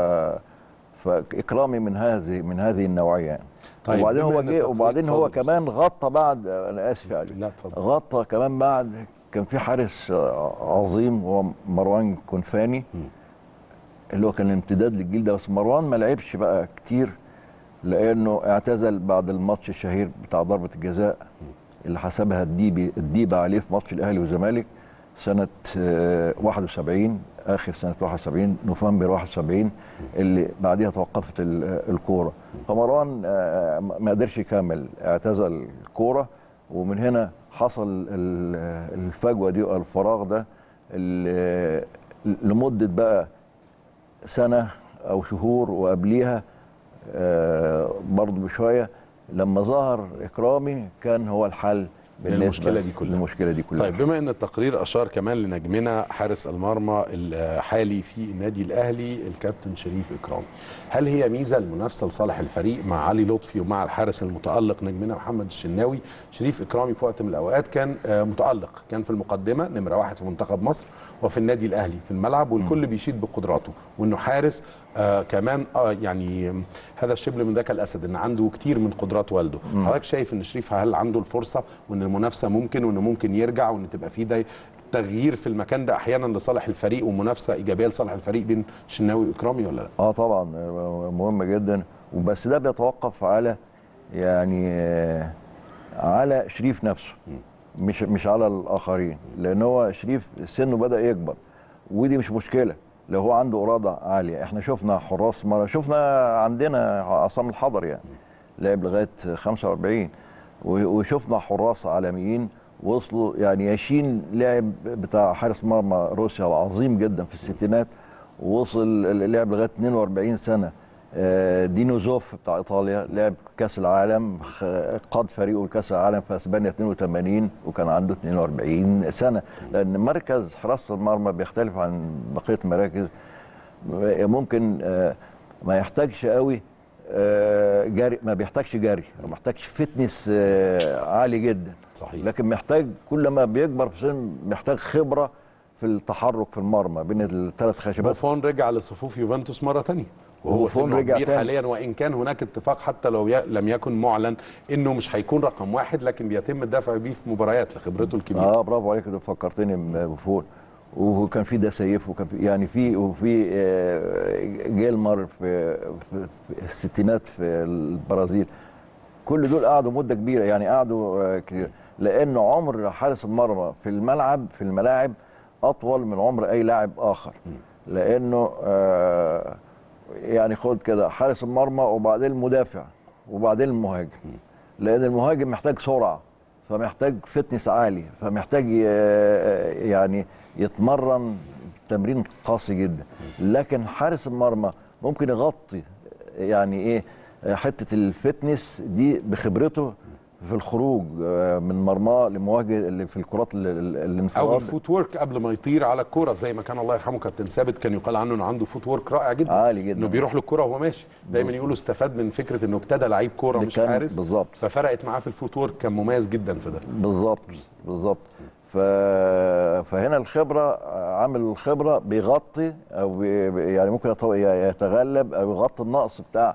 فاكرامي من هذه من هذه النوعيه يعني طيب، وبعدين بما هو إن جه التقرير- وبعدين هو اتفضل. كمان غطى بعد انا اسف يعني لا اتفضل غطى كمان بعد كان في حارس عظيم هو مروان كنفاني اللي هو كان امتداد للجيل ده بس مروان ما لعبش بقى كتير لانه اعتزل بعد الماتش الشهير بتاع ضربه الجزاء اللي حسبها الديبي الديبه عليه في ماتش الاهلي والزمالك سنه آه، 71 اخر سنه 71 نوفمبر 71 اللي بعديها توقفت ال- الكوره فمروان آه، ما قدرش يكمل اعتزل الكوره ومن هنا حصل ال- الفجوه دي والفراغ ده اللي- لمده بقى سنه او شهور وقبليها آه، برضو بشويه لما ظهر اكرامي كان هو الحل بالنسبة للمشكلة دي كلها. للمشكله دي كلها طيب بما ان التقرير اشار كمان لنجمنا حارس المرمى الحالي في النادي الاهلي الكابتن شريف اكرامي هل هي ميزه المنافسه لصالح الفريق مع علي لطفي ومع الحارس المتالق نجمنا محمد الشناوي شريف اكرامي في وقت من الاوقات كان آه، متالق كان في المقدمه نمره واحد في منتخب مصر وفي النادي الاهلي في الملعب والكل بيشيد بقدراته وانه حارس آه كمان آه يعني هذا الشبل من ذاك الاسد ان عنده كتير من قدرات والده حضرتك شايف ان شريف هل عنده الفرصه وان المنافسه ممكن وانه ممكن يرجع وان تبقى في ده تغيير في المكان ده احيانا لصالح الفريق ومنافسه ايجابيه لصالح الفريق بين شناوي واكرامي ولا لا اه طبعا آه، مهم جدا وبس ده بيتوقف على يعني آه، على شريف نفسه مش مش على الاخرين لان هو شريف سنه بدا يكبر ودي مش مشكله لو هو عنده اراده عاليه احنا شفنا حراس مره شفنا عندنا عصام الحضر يعني لعب لغايه 45 و- وشفنا حراس عالميين وصلوا يعني ياشين لعب بتاع حارس مرمى روسيا العظيم جدا في الستينات ووصل لعب لغايه 42 سنه آه، دينو زوف بتاع ايطاليا لعب كاس العالم خ- قاد فريقه لكاس العالم في اسبانيا 82 وكان عنده 42 سنه لان مركز حراسه المرمى بيختلف عن بقيه المراكز ممكن آه، ما يحتاجش قوي آه، جري ما بيحتاجش جري ما بيحتاجش فتنس آه، عالي جدا صحيح. لكن محتاج كل ما بيكبر في السن محتاج خبره في التحرك في المرمى بين الثلاث خشبات بوفون رجع لصفوف يوفنتوس مره تانية وهو بوفون سنه رجع كبير تاني. حاليا وان كان هناك اتفاق حتى لو ي... لم يكن معلن انه مش هيكون رقم واحد لكن بيتم الدفع بيه في مباريات لخبرته الكبيره اه برافو عليك ده فكرتني بفول وكان في ده سيف وكان في يعني في وفي آه، جيلمر في, في, في الستينات في البرازيل كل دول قعدوا مده كبيره يعني قعدوا آه، كتير لان عمر حارس المرمى في الملعب في الملاعب اطول من عمر اي لاعب اخر لانه آه، يعني خد كده حارس المرمى وبعدين المدافع وبعدين المهاجم لان المهاجم محتاج سرعه فمحتاج فتنس عالي فمحتاج ي- يعني يتمرن تمرين قاسي جدا لكن حارس المرمى ممكن يغطي يعني ايه حته الفتنس دي بخبرته في الخروج آه، من مرماه لمواجهه اللي في الكرات ال- ال- او الانفراد الفوت وورك قبل ما يطير على الكوره زي ما كان الله يرحمه كابتن ثابت كان يقال عنه انه عنده فوت وورك رائع جدا عالي جدا. انه بيروح للكوره وهو ماشي دايما يقولوا استفاد من فكره انه ابتدى لعيب كوره ده مش كان حارس بالظبط. ففرقت معاه في الفوت وورك كان مميز جدا في ده بالظبط بالظبط ف... فهنا الخبره عامل الخبره بيغطي او بي... يعني ممكن يتو- يتغلب او يغطي النقص بتاع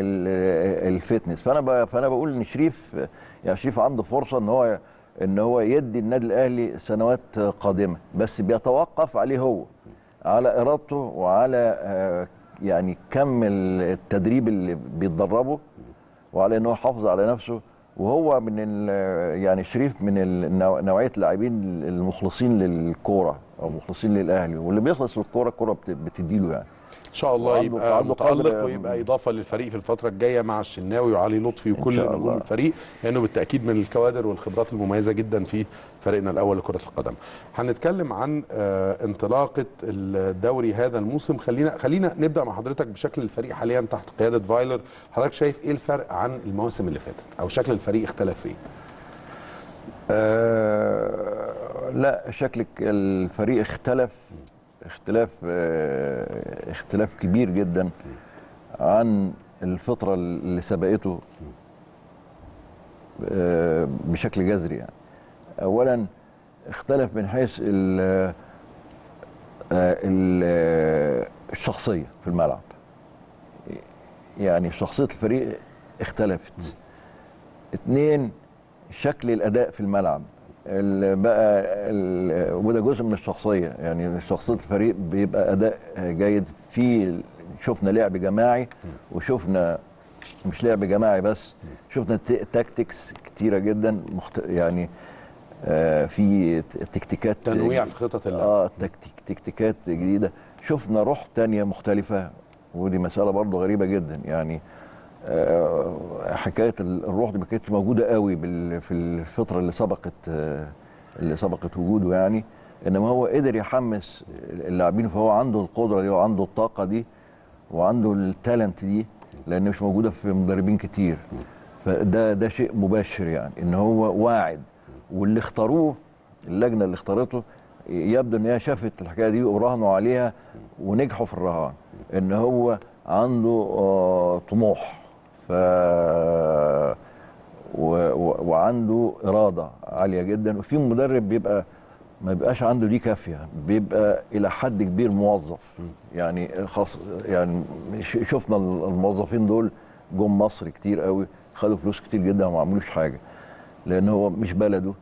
ال- الفتنس فانا ب... فانا بقول ان شريف يعني شريف عنده فرصه ان هو ان هو يدي النادي الاهلي سنوات قادمه بس بيتوقف عليه هو على ارادته وعلى آه، يعني كم التدريب اللي بيتدربه وعلى انه يحافظ على نفسه وهو من ال- يعني شريف من النوع- نوعيه اللاعبين المخلصين للكوره او مخلصين للاهلي واللي بيخلص للكوره الكوره بت- بتديله يعني ان شاء الله وعنده- يبقى عنده متالق قدر- ويبقى اضافه للفريق في الفتره الجايه مع الشناوي وعلي لطفي وكل شاء نجوم الله. الفريق لانه بالتاكيد من الكوادر والخبرات المميزه جدا في فريقنا الاول لكره القدم. هنتكلم عن آه، انطلاقه الدوري هذا الموسم خلينا خلينا نبدا مع حضرتك بشكل الفريق حاليا تحت قياده فايلر حضرتك شايف ايه الفرق عن المواسم اللي فاتت او شكل الفريق اختلف في ايه؟ آه لا شكل الفريق اختلف اختلاف آه اختلاف كبير جدا عن الفترة اللي سبقته آه بشكل جذري يعني اولا اختلف من حيث ال- آه، ال- الشخصية في الملعب يعني شخصية الفريق اختلفت اتنين شكل الاداء في الملعب ال- بقى ال- وده جزء من الشخصيه يعني شخصيه الفريق بيبقى اداء جيد في شفنا لعب جماعي وشفنا مش لعب جماعي بس شفنا ت- تاكتكس كتيره جدا مخت... يعني آه في ت- تكتيكات تنويع في خطط اللعب. اه تكتيك تكتيكات جديده شفنا روح تانية مختلفه ودي مساله برضه غريبه جدا يعني آه، حكايه الروح دي ما كانتش موجوده قوي بال- في الفتره اللي سبقت آه، اللي سبقت وجوده يعني انما هو قدر يحمس اللاعبين فهو عنده القدره دي وعنده الطاقه دي وعنده التالنت دي لان مش موجوده في مدربين كتير فده ده شيء مبشر يعني ان هو واعد واللي اختاروه اللجنه اللي اختارته يبدو ان هي شافت الحكايه دي وراهنوا عليها ونجحوا في الرهان ان هو عنده آه، طموح ف و... و... وعنده اراده عاليه جدا وفي مدرب بيبقى ما بيبقاش عنده دي كافيه بيبقى الى حد كبير موظف يعني خاص يعني ش- شفنا الموظفين دول جم مصر كتير قوي خدوا فلوس كتير جدا وما عملوش حاجه لان هو مش بلده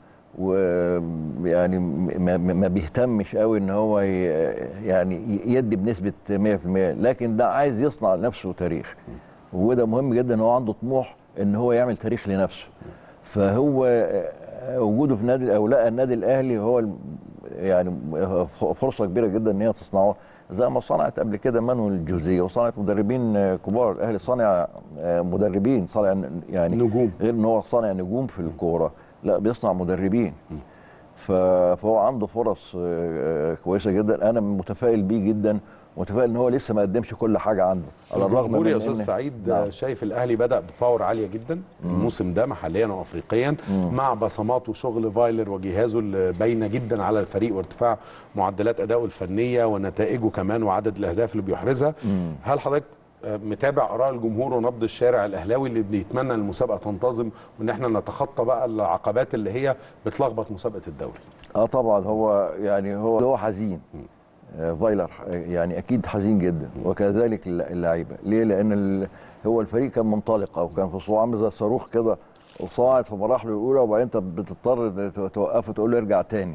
ويعني ما, ما ما بيهتمش قوي ان هو ي- يعني يدي بنسبه 100% لكن ده عايز يصنع لنفسه تاريخ وده مهم جدا ان هو عنده طموح ان هو يعمل تاريخ لنفسه فهو آه، وجوده في نادي او لقى النادي الاهلي هو الم- يعني ف- فرصه كبيره جدا ان هي تصنعه زي ما صنعت قبل كده مانويل الجوزيه وصنعت مدربين آه، كبار الاهلي صانع آه، مدربين صانع ن- يعني نجوم. غير ان هو صانع نجوم في الكوره لا بيصنع مدربين ف- فهو عنده فرص آه، كويسه جدا انا متفائل بيه جدا متفائل ان هو لسه ما قدمش كل حاجه عنده على الرغم الجمهور يا من استاذ إن- سعيد نعم. شايف الاهلي بدا بباور عاليه جدا الموسم ده محليا وافريقيا مع بصمات وشغل فايلر وجهازه اللي باينه جدا على الفريق وارتفاع معدلات ادائه الفنيه ونتائجه كمان وعدد الاهداف اللي بيحرزها هل حضرتك آه، متابع اراء الجمهور ونبض الشارع الاهلاوي اللي بيتمنى المسابقه تنتظم وان احنا نتخطى بقى العقبات اللي هي بتلخبط مسابقه الدوري اه طبعا هو يعني هو هو حزين آه، فايلر آه، يعني اكيد حزين جدا وكذلك الل- اللعيبه ليه لان ال- هو الفريق كان منطلق او كان في صعود عامل زي الصاروخ كده وصاعد في مراحله الاولى وبعدين انت بتضطر ت- توقفه تقول له ارجع تاني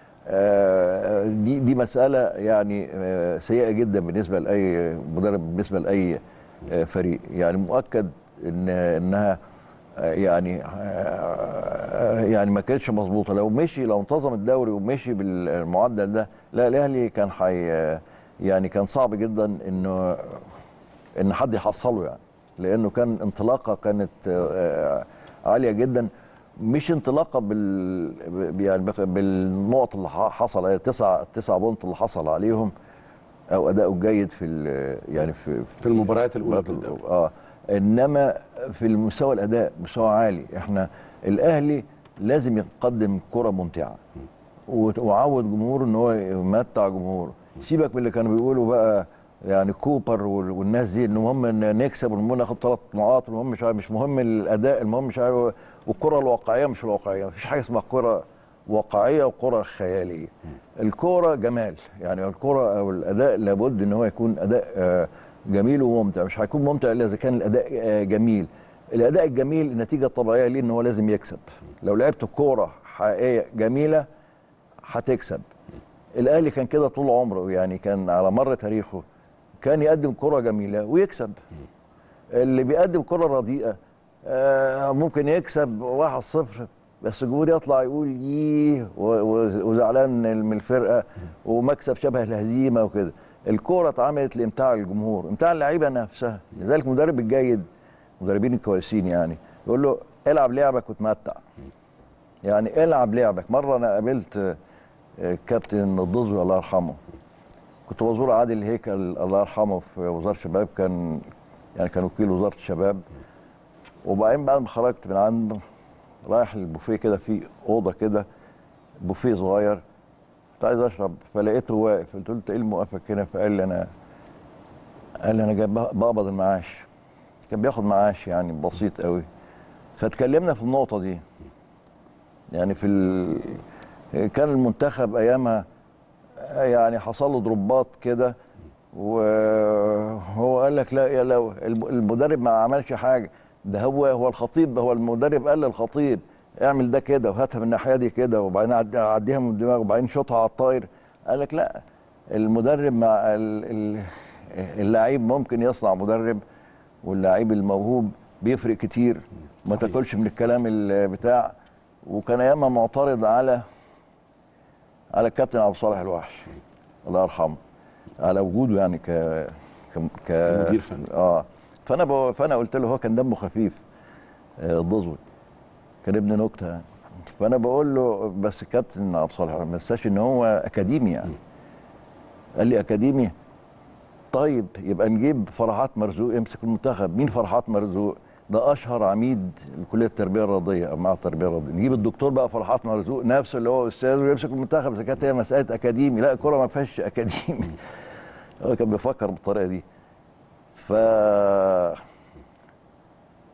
آه، دي دي مساله يعني آه، سيئه جدا بالنسبه لاي مدرب بالنسبه لاي آه، فريق يعني مؤكد ان انها آه، يعني آه، يعني ما كانتش مظبوطه لو مشي لو انتظم الدوري ومشي بالمعدل ده لا الاهلي كان حي يعني كان صعب جدا انه ان حد يحصله يعني لانه كان انطلاقه كانت آه، عاليه جدا مش انطلاقه بال يعني بق- بالنقط اللي ح- حصل عليها التسع التسع بونت اللي حصل عليهم او اداؤه الجيد في ال- يعني في في المباريات الاولى بالدوري اه انما في المستوى الاداء مستوى عالي احنا الاهلي لازم يقدم كره ممتعه وت- وعود جمهوره ان هو يمتع جمهوره سيبك من اللي كانوا بيقولوا بقى يعني كوبر وال- والناس دي المهم ان نكسب والمهم ناخد ثلاث نقاط والمهم مش عارف مش مهم الاداء المهم مش عارف والكره الواقعيه مش الواقعيه مفيش حاجه اسمها كره واقعيه وكره خياليه الكره جمال يعني الكره او الاداء لابد ان هو يكون اداء آه، جميل وممتع مش هيكون ممتع الا اذا كان الاداء آه، جميل الاداء الجميل النتيجه الطبيعيه ليه ان هو لازم يكسب لو لعبت كوره حقيقيه جميله هتكسب الاهلي كان كده طول عمره يعني كان على مر تاريخه كان يقدم كره جميله ويكسب اللي بيقدم كره رديئه آه، ممكن يكسب 1-0 بس الجمهور يطلع يقول ييه و- و- وزعلان من الفرقه ومكسب شبه الهزيمه وكده الكوره اتعملت لامتاع الجمهور امتاع اللعيبه نفسها لذلك المدرب الجيد المدربين الكويسين يعني يقول له العب لعبك وتمتع يعني العب لعبك مره انا قابلت آه، الكابتن الضزوي الله يرحمه كنت بزور عادل هيكل الله يرحمه في وزاره الشباب كان يعني كان وكيل وزاره الشباب وبعدين بعد ما خرجت من عنده رايح البوفيه كده في اوضه كده بوفيه صغير كنت عايز اشرب فلقيته واقف قلت له انت ايه اللي موقفك هنا فقال لي انا قال لي انا جاي بقبض المعاش كان بياخد معاش يعني بسيط قوي فاتكلمنا في النقطه دي يعني في ال... كان المنتخب ايامها يعني حصل له ضربات كده وهو قال لك لا يا لو الم- المدرب ما عملش حاجه ده هو هو الخطيب هو المدرب قال للخطيب اعمل ده كده وهاتها من الناحيه دي كده وبعدين عد- عديها من الدماغ وبعدين شوطها على الطاير قال لك لا المدرب مع ال- ال- اللعيب ممكن يصنع مدرب واللعيب الموهوب بيفرق كتير ما صحيح. تاكلش من الكلام ال- بتاع وكان ايامها معترض على على الكابتن عبد الصالح الوحش الله يرحمه على وجوده يعني ك ك, ك... كمدير فني. اه فانا ب... فانا قلت له هو كان دمه خفيف آه، الضزوي كان ابن نكته يعني فانا بقول له بس الكابتن عبد الصالح ما تنساش ان هو اكاديمي يعني قال لي اكاديمي طيب يبقى نجيب فرحات مرزوق يمسك المنتخب مين فرحات مرزوق ده اشهر عميد لكليه التربيه الرياضيه او مع التربيه الرياضيه نجيب الدكتور بقى فرحات مرزوق نفسه اللي هو استاذ ويمسك المنتخب اذا كانت هي مساله اكاديمي لا الكره ما فيهاش اكاديمي هو كان بيفكر بالطريقه دي ف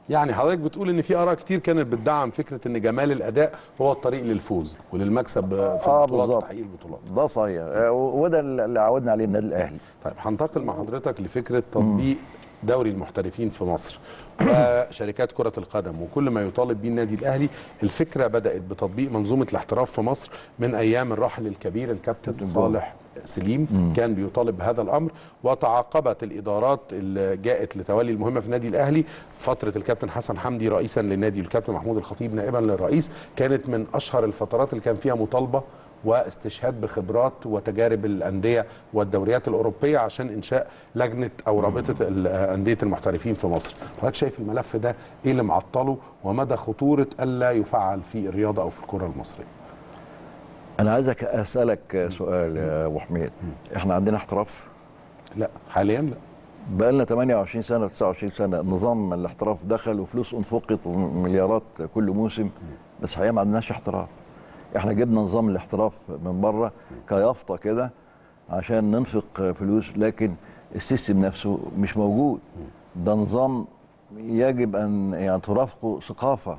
يعني حضرتك بتقول ان في اراء كتير كانت بتدعم فكره ان جمال الاداء هو الطريق للفوز وللمكسب في آه، البطولات بالظبط. وتحقيق البطولات ده صحيح آه، وده اللي عودنا عليه النادي الاهلي طيب هنتقل مع حضرتك لفكره تطبيق دوري المحترفين في مصر وشركات كرة القدم وكل ما يطالب به النادي الأهلي الفكرة بدأت بتطبيق منظومة الاحتراف في مصر من أيام الراحل الكبير الكابتن صالح سليم كان بيطالب بهذا الأمر وتعاقبت الإدارات اللي جاءت لتولي المهمة في النادي الأهلي فترة الكابتن حسن حمدي رئيسا للنادي والكابتن محمود الخطيب نائبا للرئيس كانت من أشهر الفترات اللي كان فيها مطالبة واستشهاد بخبرات وتجارب الانديه والدوريات الاوروبيه عشان انشاء لجنه او رابطه ال- انديه المحترفين في مصر. حضرتك شايف الملف ده ايه اللي معطله ومدى خطوره الا يفعل في الرياضه او في الكره المصريه؟ انا عايزك اسالك سؤال يا ابو حميد احنا عندنا احتراف لا حاليا لا. بقى لنا 28 سنه 29 سنه نظام الاحتراف دخل وفلوس انفقت ومليارات كل موسم بس الحقيقه ما عندناش احتراف احنا جبنا نظام الاحتراف من بره كيافطه كده عشان ننفق فلوس لكن السيستم نفسه مش موجود ده نظام يجب ان يعني ترافقه ثقافه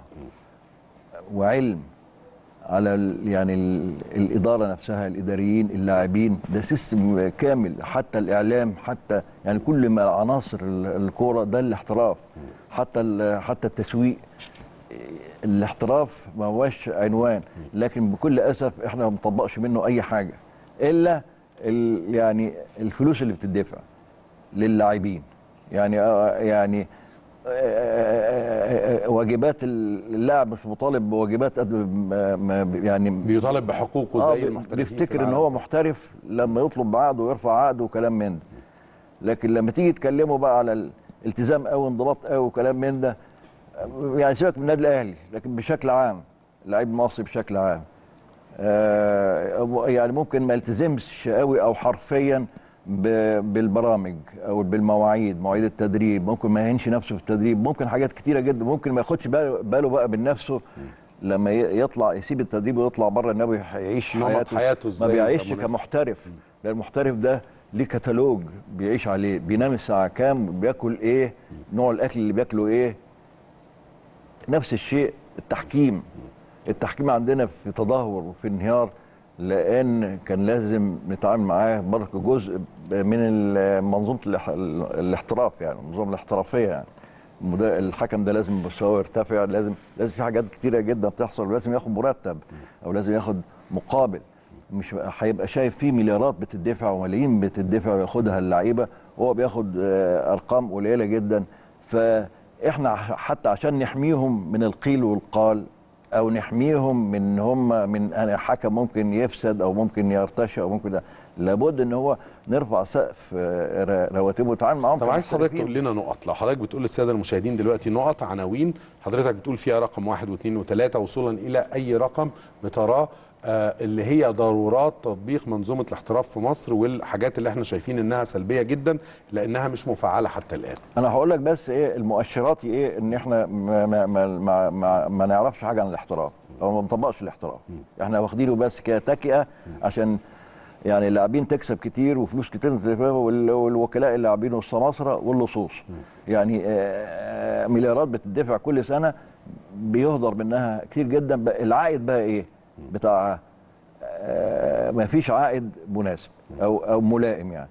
وعلم على ال- يعني ال- الاداره نفسها الاداريين اللاعبين ده سيستم كامل حتى الاعلام حتى يعني كل ما عناصر ال- الكوره ده الاحتراف حتى ال- حتى التسويق الاحتراف ما هوش عنوان لكن بكل اسف احنا ما بنطبقش منه اي حاجه الا ال يعني الفلوس اللي بتدفع للاعبين يعني آه، يعني آه، آه، آه، واجبات اللاعب مش مطالب بواجبات قد ما- ما يعني بيطالب بحقوقه آه زي بي- المحترفين في بيفتكر ان العالم. هو محترف لما يطلب بعقده ويرفع عقده وكلام من ده لكن لما تيجي تكلمه بقى على الالتزام قوي انضباط قوي وكلام من ده يعني سيبك من النادي الاهلي لكن بشكل عام اللعيب المصري بشكل عام آه، يعني ممكن ما يلتزمش قوي او حرفيا ب- بالبرامج او بالمواعيد مواعيد التدريب ممكن ما يهينش نفسه في التدريب ممكن حاجات كتيره جدا ممكن ما ياخدش باله باله بقى من نفسه لما ي- يطلع يسيب التدريب ويطلع بره النبي يعيش نمط حياته, حياته ما إزاي بيعيش يبقى مناسب. كمحترف لان المحترف ده ليه كتالوج بيعيش عليه بينام الساعه كام بياكل ايه نوع الاكل اللي بياكله ايه نفس الشيء التحكيم التحكيم عندنا في تدهور وفي انهيار لان كان لازم نتعامل معاه برضه جزء من ال- منظومه الاح- الاحتراف يعني منظومه الاحترافيه يعني المدا- الحكم ده لازم مستواه يرتفع لازم لازم في حاجات كتيره جدا تحصل ولازم ياخد مرتب او لازم ياخد مقابل مش هيبقى شايف فيه مليارات بتدفع وملايين بتدفع وياخدها اللعيبه وهو بياخد آه، ارقام قليله جدا فاحنا حتى عشان نحميهم من القيل والقال او نحميهم من ان هم من أن حكم ممكن يفسد او ممكن يرتشي او ممكن ده لابد ان هو نرفع سقف آه، ر- رواتبه وتعامل معاهم طب عايز حضرتك كمحترفين. تقول لنا نقط لو حضرتك بتقول للساده المشاهدين دلوقتي نقط عناوين حضرتك بتقول فيها رقم واحد واثنين وثلاثه وصولا الى اي رقم بتراه آه اللي هي ضرورات تطبيق منظومه الاحتراف في مصر والحاجات اللي احنا شايفين انها سلبيه جدا لانها مش مفعله حتى الان انا هقول لك بس ايه المؤشرات ايه ان احنا ما ما ما, ما, ما, ما نعرفش حاجه عن الاحتراف او ما بنطبقش الاحتراف احنا واخدينه بس كتكئه عشان يعني اللاعبين تكسب كتير وفلوس كتير تدفع وال- والوكلاء اللاعبين والسماسره واللصوص يعني آه، مليارات بتدفع كل سنه بيهدر منها كتير جدا بقى العائد بقى ايه بتاع آه، ما فيش عائد مناسب او او ملائم يعني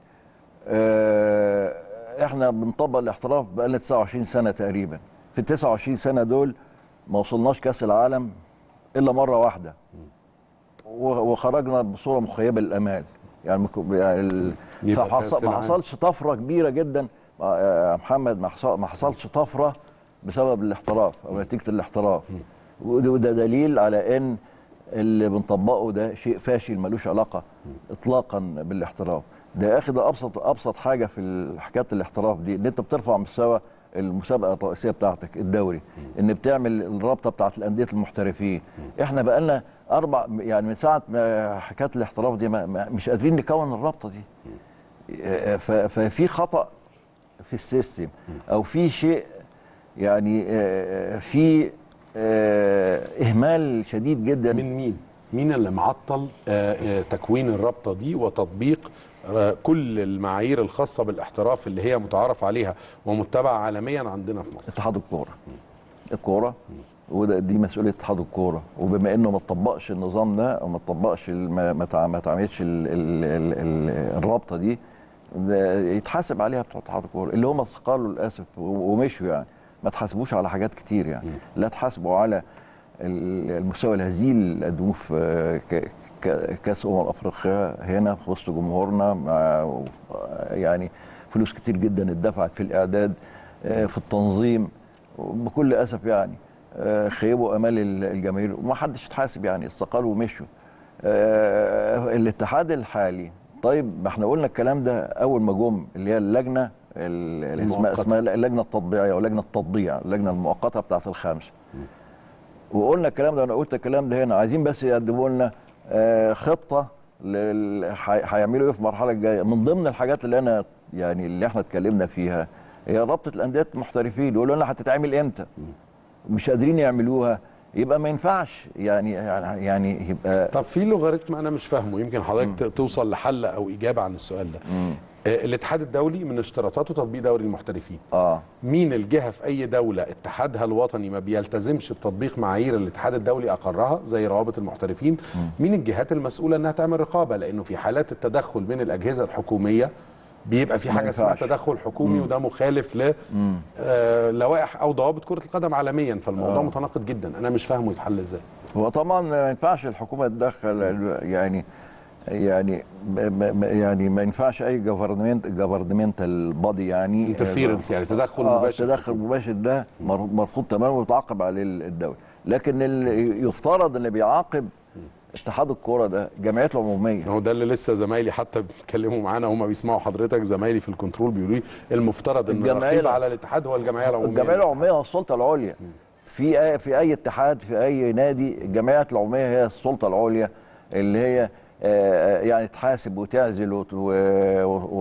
آه، احنا بنطبق الاحتراف بقالنا 29 سنه تقريبا في ال 29 سنه دول ما وصلناش كاس العالم الا مره واحده و- وخرجنا بصوره مخيبه للامال يعني مك- يعني ال- يبقى فحص- كأس ما العالم. حصلش طفره كبيره جدا آه، يا محمد ما حصل- ما حصلش طفره بسبب الاحتراف او نتيجه الاحتراف وده وده دليل على ان اللي بنطبقه ده شيء فاشل ملوش علاقه اطلاقا بالاحتراف ده اخد ابسط ابسط حاجه في حكايه الاحتراف دي ان انت بترفع مستوى المسابقه الرئيسيه بتاعتك الدوري ان بتعمل الرابطه بتاعت الانديه المحترفين احنا بقالنا اربع يعني من ساعه ما حكايه الاحتراف دي ما ما مش قادرين نكون الرابطه دي ف- ففي خطا في السيستم او في شيء يعني آه، في آه، اهمال شديد جدا من مين؟ مين اللي معطل آه، آه، تكوين الرابطه دي وتطبيق آه، كل المعايير الخاصه بالاحتراف اللي هي متعارف عليها ومتبعه عالميا عندنا في مصر؟ اتحاد الكوره الكوره وده دي مسؤوليه اتحاد الكوره وبما انه ما طبقش النظام ده او ما طبقش ال- ما ما تع- ما تعملش ال- ال- ال- ال- الرابطه دي ده يتحاسب عليها بتوع اتحاد الكوره اللي هم استقالوا للاسف و- ومشوا يعني ما تحاسبوش على حاجات كتير يعني لا تحاسبوا على ال- المستوى الهزيل اللي قدموه في ك- ك- كاس امم افريقيا هنا في وسط جمهورنا مع يعني فلوس كتير جدا اتدفعت في الاعداد آه، في التنظيم بكل اسف يعني آه، خيبوا امال ال- الجماهير وما حدش اتحاسب يعني استقالوا ومشوا آه، الاتحاد الحالي طيب ما احنا قلنا الكلام ده اول ما جم اللي هي اللجنه ال- اللي اسمها المؤقتة. اسمها اللجنه التطبيعيه او لجنه التطبيع اللجنه المؤقته بتاعت الخمسه وقلنا الكلام ده انا قلت الكلام ده هنا عايزين بس يقدموا لنا آه، خطه لل- هي- هيعملوا ايه في المرحله الجايه من ضمن الحاجات اللي انا يعني اللي احنا اتكلمنا فيها هي رابطه الانديه المحترفين يقولوا لنا هتتعمل امتى مش قادرين يعملوها يبقى ما ينفعش يعني يعني يبقى طب في لوغاريتم انا مش فاهمه يمكن حضرتك ت- توصل لحل او اجابه عن السؤال ده آه، الاتحاد الدولي من اشتراطاته تطبيق دوري المحترفين اه مين الجهه في اي دوله اتحادها الوطني ما بيلتزمش بتطبيق معايير اللي الاتحاد الدولي اقرها زي روابط المحترفين مين الجهات المسؤوله انها تعمل رقابه لانه في حالات التدخل من الاجهزه الحكوميه بيبقى في ما حاجه اسمها ينفعش. تدخل حكومي وده مخالف ل آه، لوائح او ضوابط كره القدم عالميا فالموضوع آه. متناقض جدا انا مش فاهمه يتحل ازاي هو طبعا ما ينفعش الحكومه تدخل يعني يعني ما- ما- يعني ما ينفعش اي جفرمنت جفرمنتال بادي يعني انترفيرنس يعني تدخل آه مباشر التدخل المباشر ده مر- مرفوض تماما ويتعاقب عليه الدولي لكن اللي يفترض اللي بيعاقب اتحاد الكوره ده جمعيته العموميه هو ده اللي لسه زمايلي حتى بيتكلموا معانا هم بيسمعوا حضرتك زمايلي في الكنترول بيقولوا لي المفترض ان الجمعية الرقيب لا. على الاتحاد هو الجمعيه العموميه الجمعيه العموميه هي السلطه العليا في أي في اي اتحاد في اي نادي الجمعيات العموميه هي السلطه العليا اللي هي آه، يعني تحاسب وتعزل وت- و- و-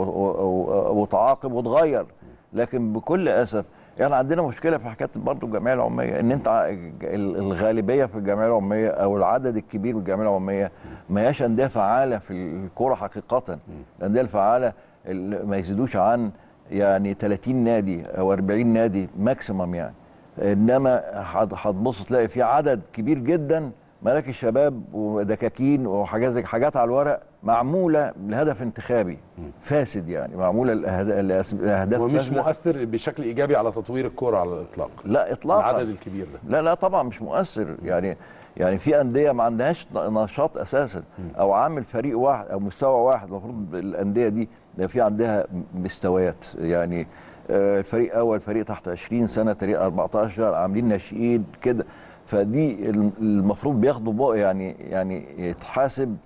و- وتعاقب وتغير لكن بكل اسف يعني عندنا مشكله في حكايه برضه الجمعيه العموميه ان انت ع- ال- الغالبيه في الجمعيه العموميه او العدد الكبير من الجمعيه العموميه ما هياش انديه فعاله في الكوره حقيقه الانديه الفعاله ال- ما يزيدوش عن يعني 30 نادي او 40 نادي ماكسيمم يعني انما هت- هتبص تلاقي في عدد كبير جدا مراكز شباب ودكاكين وحاجات زي حاجات على الورق معموله لهدف انتخابي فاسد يعني معموله لأهد- لاهداف ومش فاسدة. مؤثر بشكل ايجابي على تطوير الكوره على الاطلاق لا اطلاقا العدد الكبير ده لا لا طبعا مش مؤثر يعني يعني في انديه ما عندهاش نشاط اساسا او عامل فريق واحد او مستوى واحد المفروض الانديه دي ده في عندها مستويات يعني آه، فريق اول فريق تحت 20 سنه فريق 14 عاملين ناشئين كده فدي المفروض بياخدوا بقى يعني يعني يتحاسب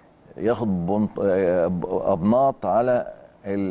ياخد بنط- آه، ابناط على ال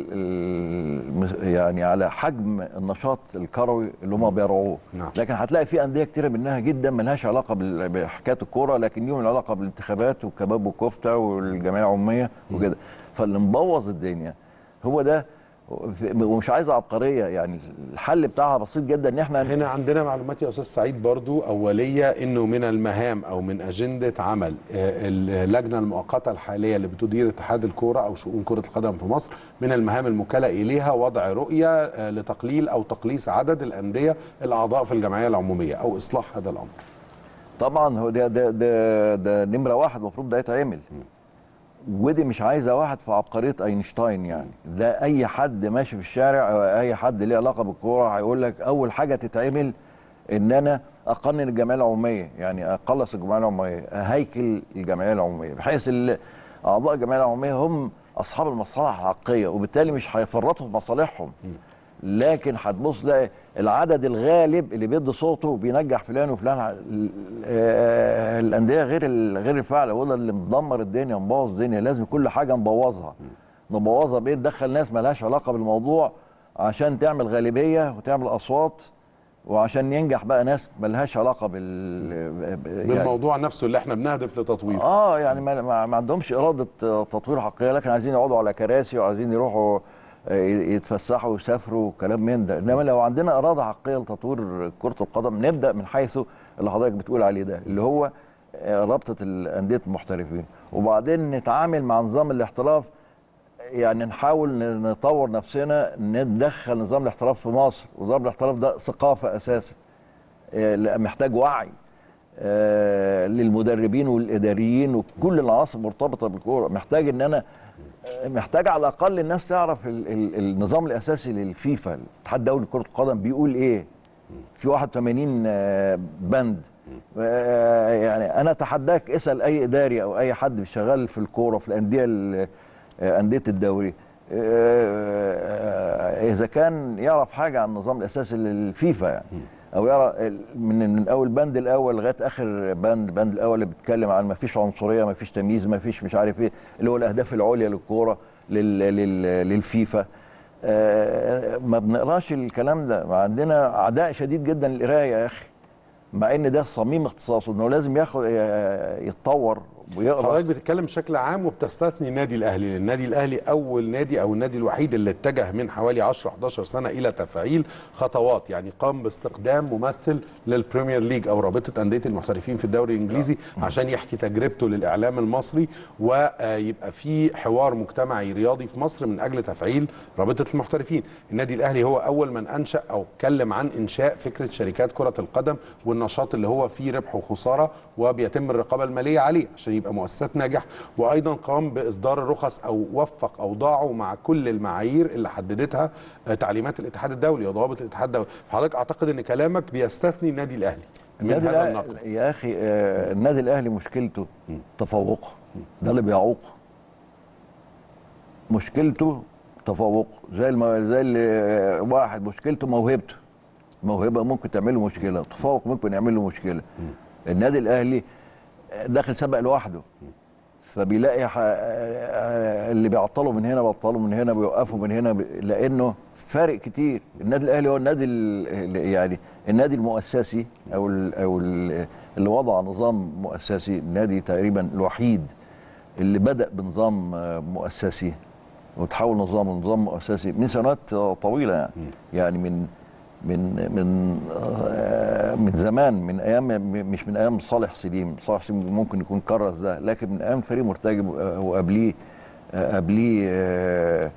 ال يعني على حجم النشاط الكروي اللي هم بيرعوه نعم. لكن هتلاقي في انديه كتيره منها جدا ملهاش علاقه بال- بحكايه الكوره لكن ليهم علاقه بالانتخابات والكباب والكفته والجمعيه العموميه وكده فاللي مبوظ الدنيا هو ده ومش عايز عبقريه يعني الحل بتاعها بسيط جدا ان احنا هنا عندنا معلومات يا استاذ سعيد برضو اوليه انه من المهام او من اجنده عمل آه، اللجنه المؤقته الحاليه اللي بتدير اتحاد الكوره او شؤون كره القدم في مصر من المهام الموكله اليها وضع رؤيه آه، لتقليل او تقليص عدد الانديه الاعضاء في الجمعيه العموميه او اصلاح هذا الامر طبعا هو ده ده ده, ده نمره واحد المفروض ده يتعمل ودي مش عايزه واحد في عبقريه اينشتاين يعني ده اي حد ماشي في الشارع او اي حد ليه علاقه بالكوره هيقول لك اول حاجه تتعمل ان انا اقنن الجمعيه العموميه يعني اقلص الجمعيه العموميه هيكل الجمعيه العموميه بحيث ال- اعضاء الجمعيه العموميه هم اصحاب المصالح الحقيقيه وبالتالي مش هيفرطوا في مصالحهم لكن هتبص تلاقي العدد الغالب اللي بيدي صوته بينجح فلان وفلان ال- آه، الانديه غير ال- غير الفاعله هو ده اللي مدمر الدنيا مبوظ الدنيا لازم كل حاجه نبوظها نبوظها بايه ندخل ناس مالهاش علاقه بالموضوع عشان تعمل غالبيه وتعمل اصوات وعشان ينجح بقى ناس مالهاش علاقه بال ب- يعني- بالموضوع نفسه اللي احنا بنهدف لتطويره اه يعني ما, ما, ما عندهمش اراده آه، تطوير حقيقيه لكن عايزين يقعدوا على كراسي وعايزين يروحوا آه، يتفسحوا ويسافروا وكلام من ده انما لو عندنا اراده حقيقيه لتطوير كره القدم نبدا من حيث اللي حضرتك بتقول عليه ده اللي هو آه، رابطه الانديه المحترفين وبعدين نتعامل مع نظام الاحتراف يعني نحاول ن- نطور نفسنا ندخل نظام الاحتراف في مصر ونظام الاحتراف ده ثقافه اساسا آه، لا، محتاج وعي آه، للمدربين والاداريين وكل العناصر المرتبطه بالكوره محتاج ان انا آه، محتاج على الاقل الناس تعرف ال ال النظام الاساسي للفيفا الاتحاد الدولي لكره القدم بيقول ايه في 81 آه، بند آه، يعني انا اتحداك اسال اي اداري او اي حد شغال في الكوره في الانديه ال- آه، انديه الدوري آه، اذا كان يعرف حاجه عن النظام الاساسي للفيفا يعني او يرى ال- من من اول بند الاول لغايه اخر بند البند الاول اللي بيتكلم عن ما فيش عنصريه ما فيش تمييز ما فيش مش عارف ايه اللي هو الاهداف العليا للكوره لل لل للفيفا آه، ما بنقراش الكلام ده ما عندنا عداء شديد جدا للقرايه يا اخي مع ان ده صميم اختصاصه انه لازم ياخد يتطور ويقرا حضرتك بتتكلم بشكل عام وبتستثني النادي الاهلي لان النادي الاهلي اول نادي او النادي الوحيد اللي اتجه من حوالي 10 11 سنه الى تفعيل خطوات يعني قام باستقدام ممثل للبريمير ليج او رابطه انديه المحترفين في الدوري الانجليزي عشان يحكي تجربته للاعلام المصري ويبقى في حوار مجتمعي رياضي في مصر من اجل تفعيل رابطه المحترفين النادي الاهلي هو اول من انشا او اتكلم عن انشاء فكره شركات كره القدم والنشاط اللي هو فيه ربح وخساره وبيتم الرقابه الماليه عليه عشان يبقى مؤسسات ناجحه وايضا قام باصدار الرخص او وفق اوضاعه مع كل المعايير اللي حددتها آه، تعليمات الاتحاد الدولي وضوابط الاتحاد الدولي فحضرتك اعتقد ان كلامك بيستثني النادي الاهلي من النادي هذا الأهلي النقد يا اخي آه، النادي الاهلي مشكلته تفوقه ده اللي بيعوق مشكلته تفوقه زي الم... زي اللي آه، واحد مشكلته موهبته موهبه ممكن تعمل له مشكله تفوق ممكن يعمل له مشكله النادي الاهلي آه، داخل سبق لوحده فبيلاقي ح... آه، اللي بيعطله من هنا بيعطله من هنا بيوقفه من هنا ب... لانه فارق كتير النادي الاهلي هو النادي ال... يعني النادي المؤسسي او ال... او ال... اللي وضع نظام مؤسسي النادي تقريبا الوحيد اللي بدا بنظام آه، مؤسسي وتحول نظام لنظام مؤسسي من سنوات آه، طويله يعني يعني من من من آه، من زمان من ايام م- مش من ايام صالح سليم صالح سليم ممكن يكون كرس ده لكن من ايام فريق مرتجب آه، وقبليه آه، قبليه آه،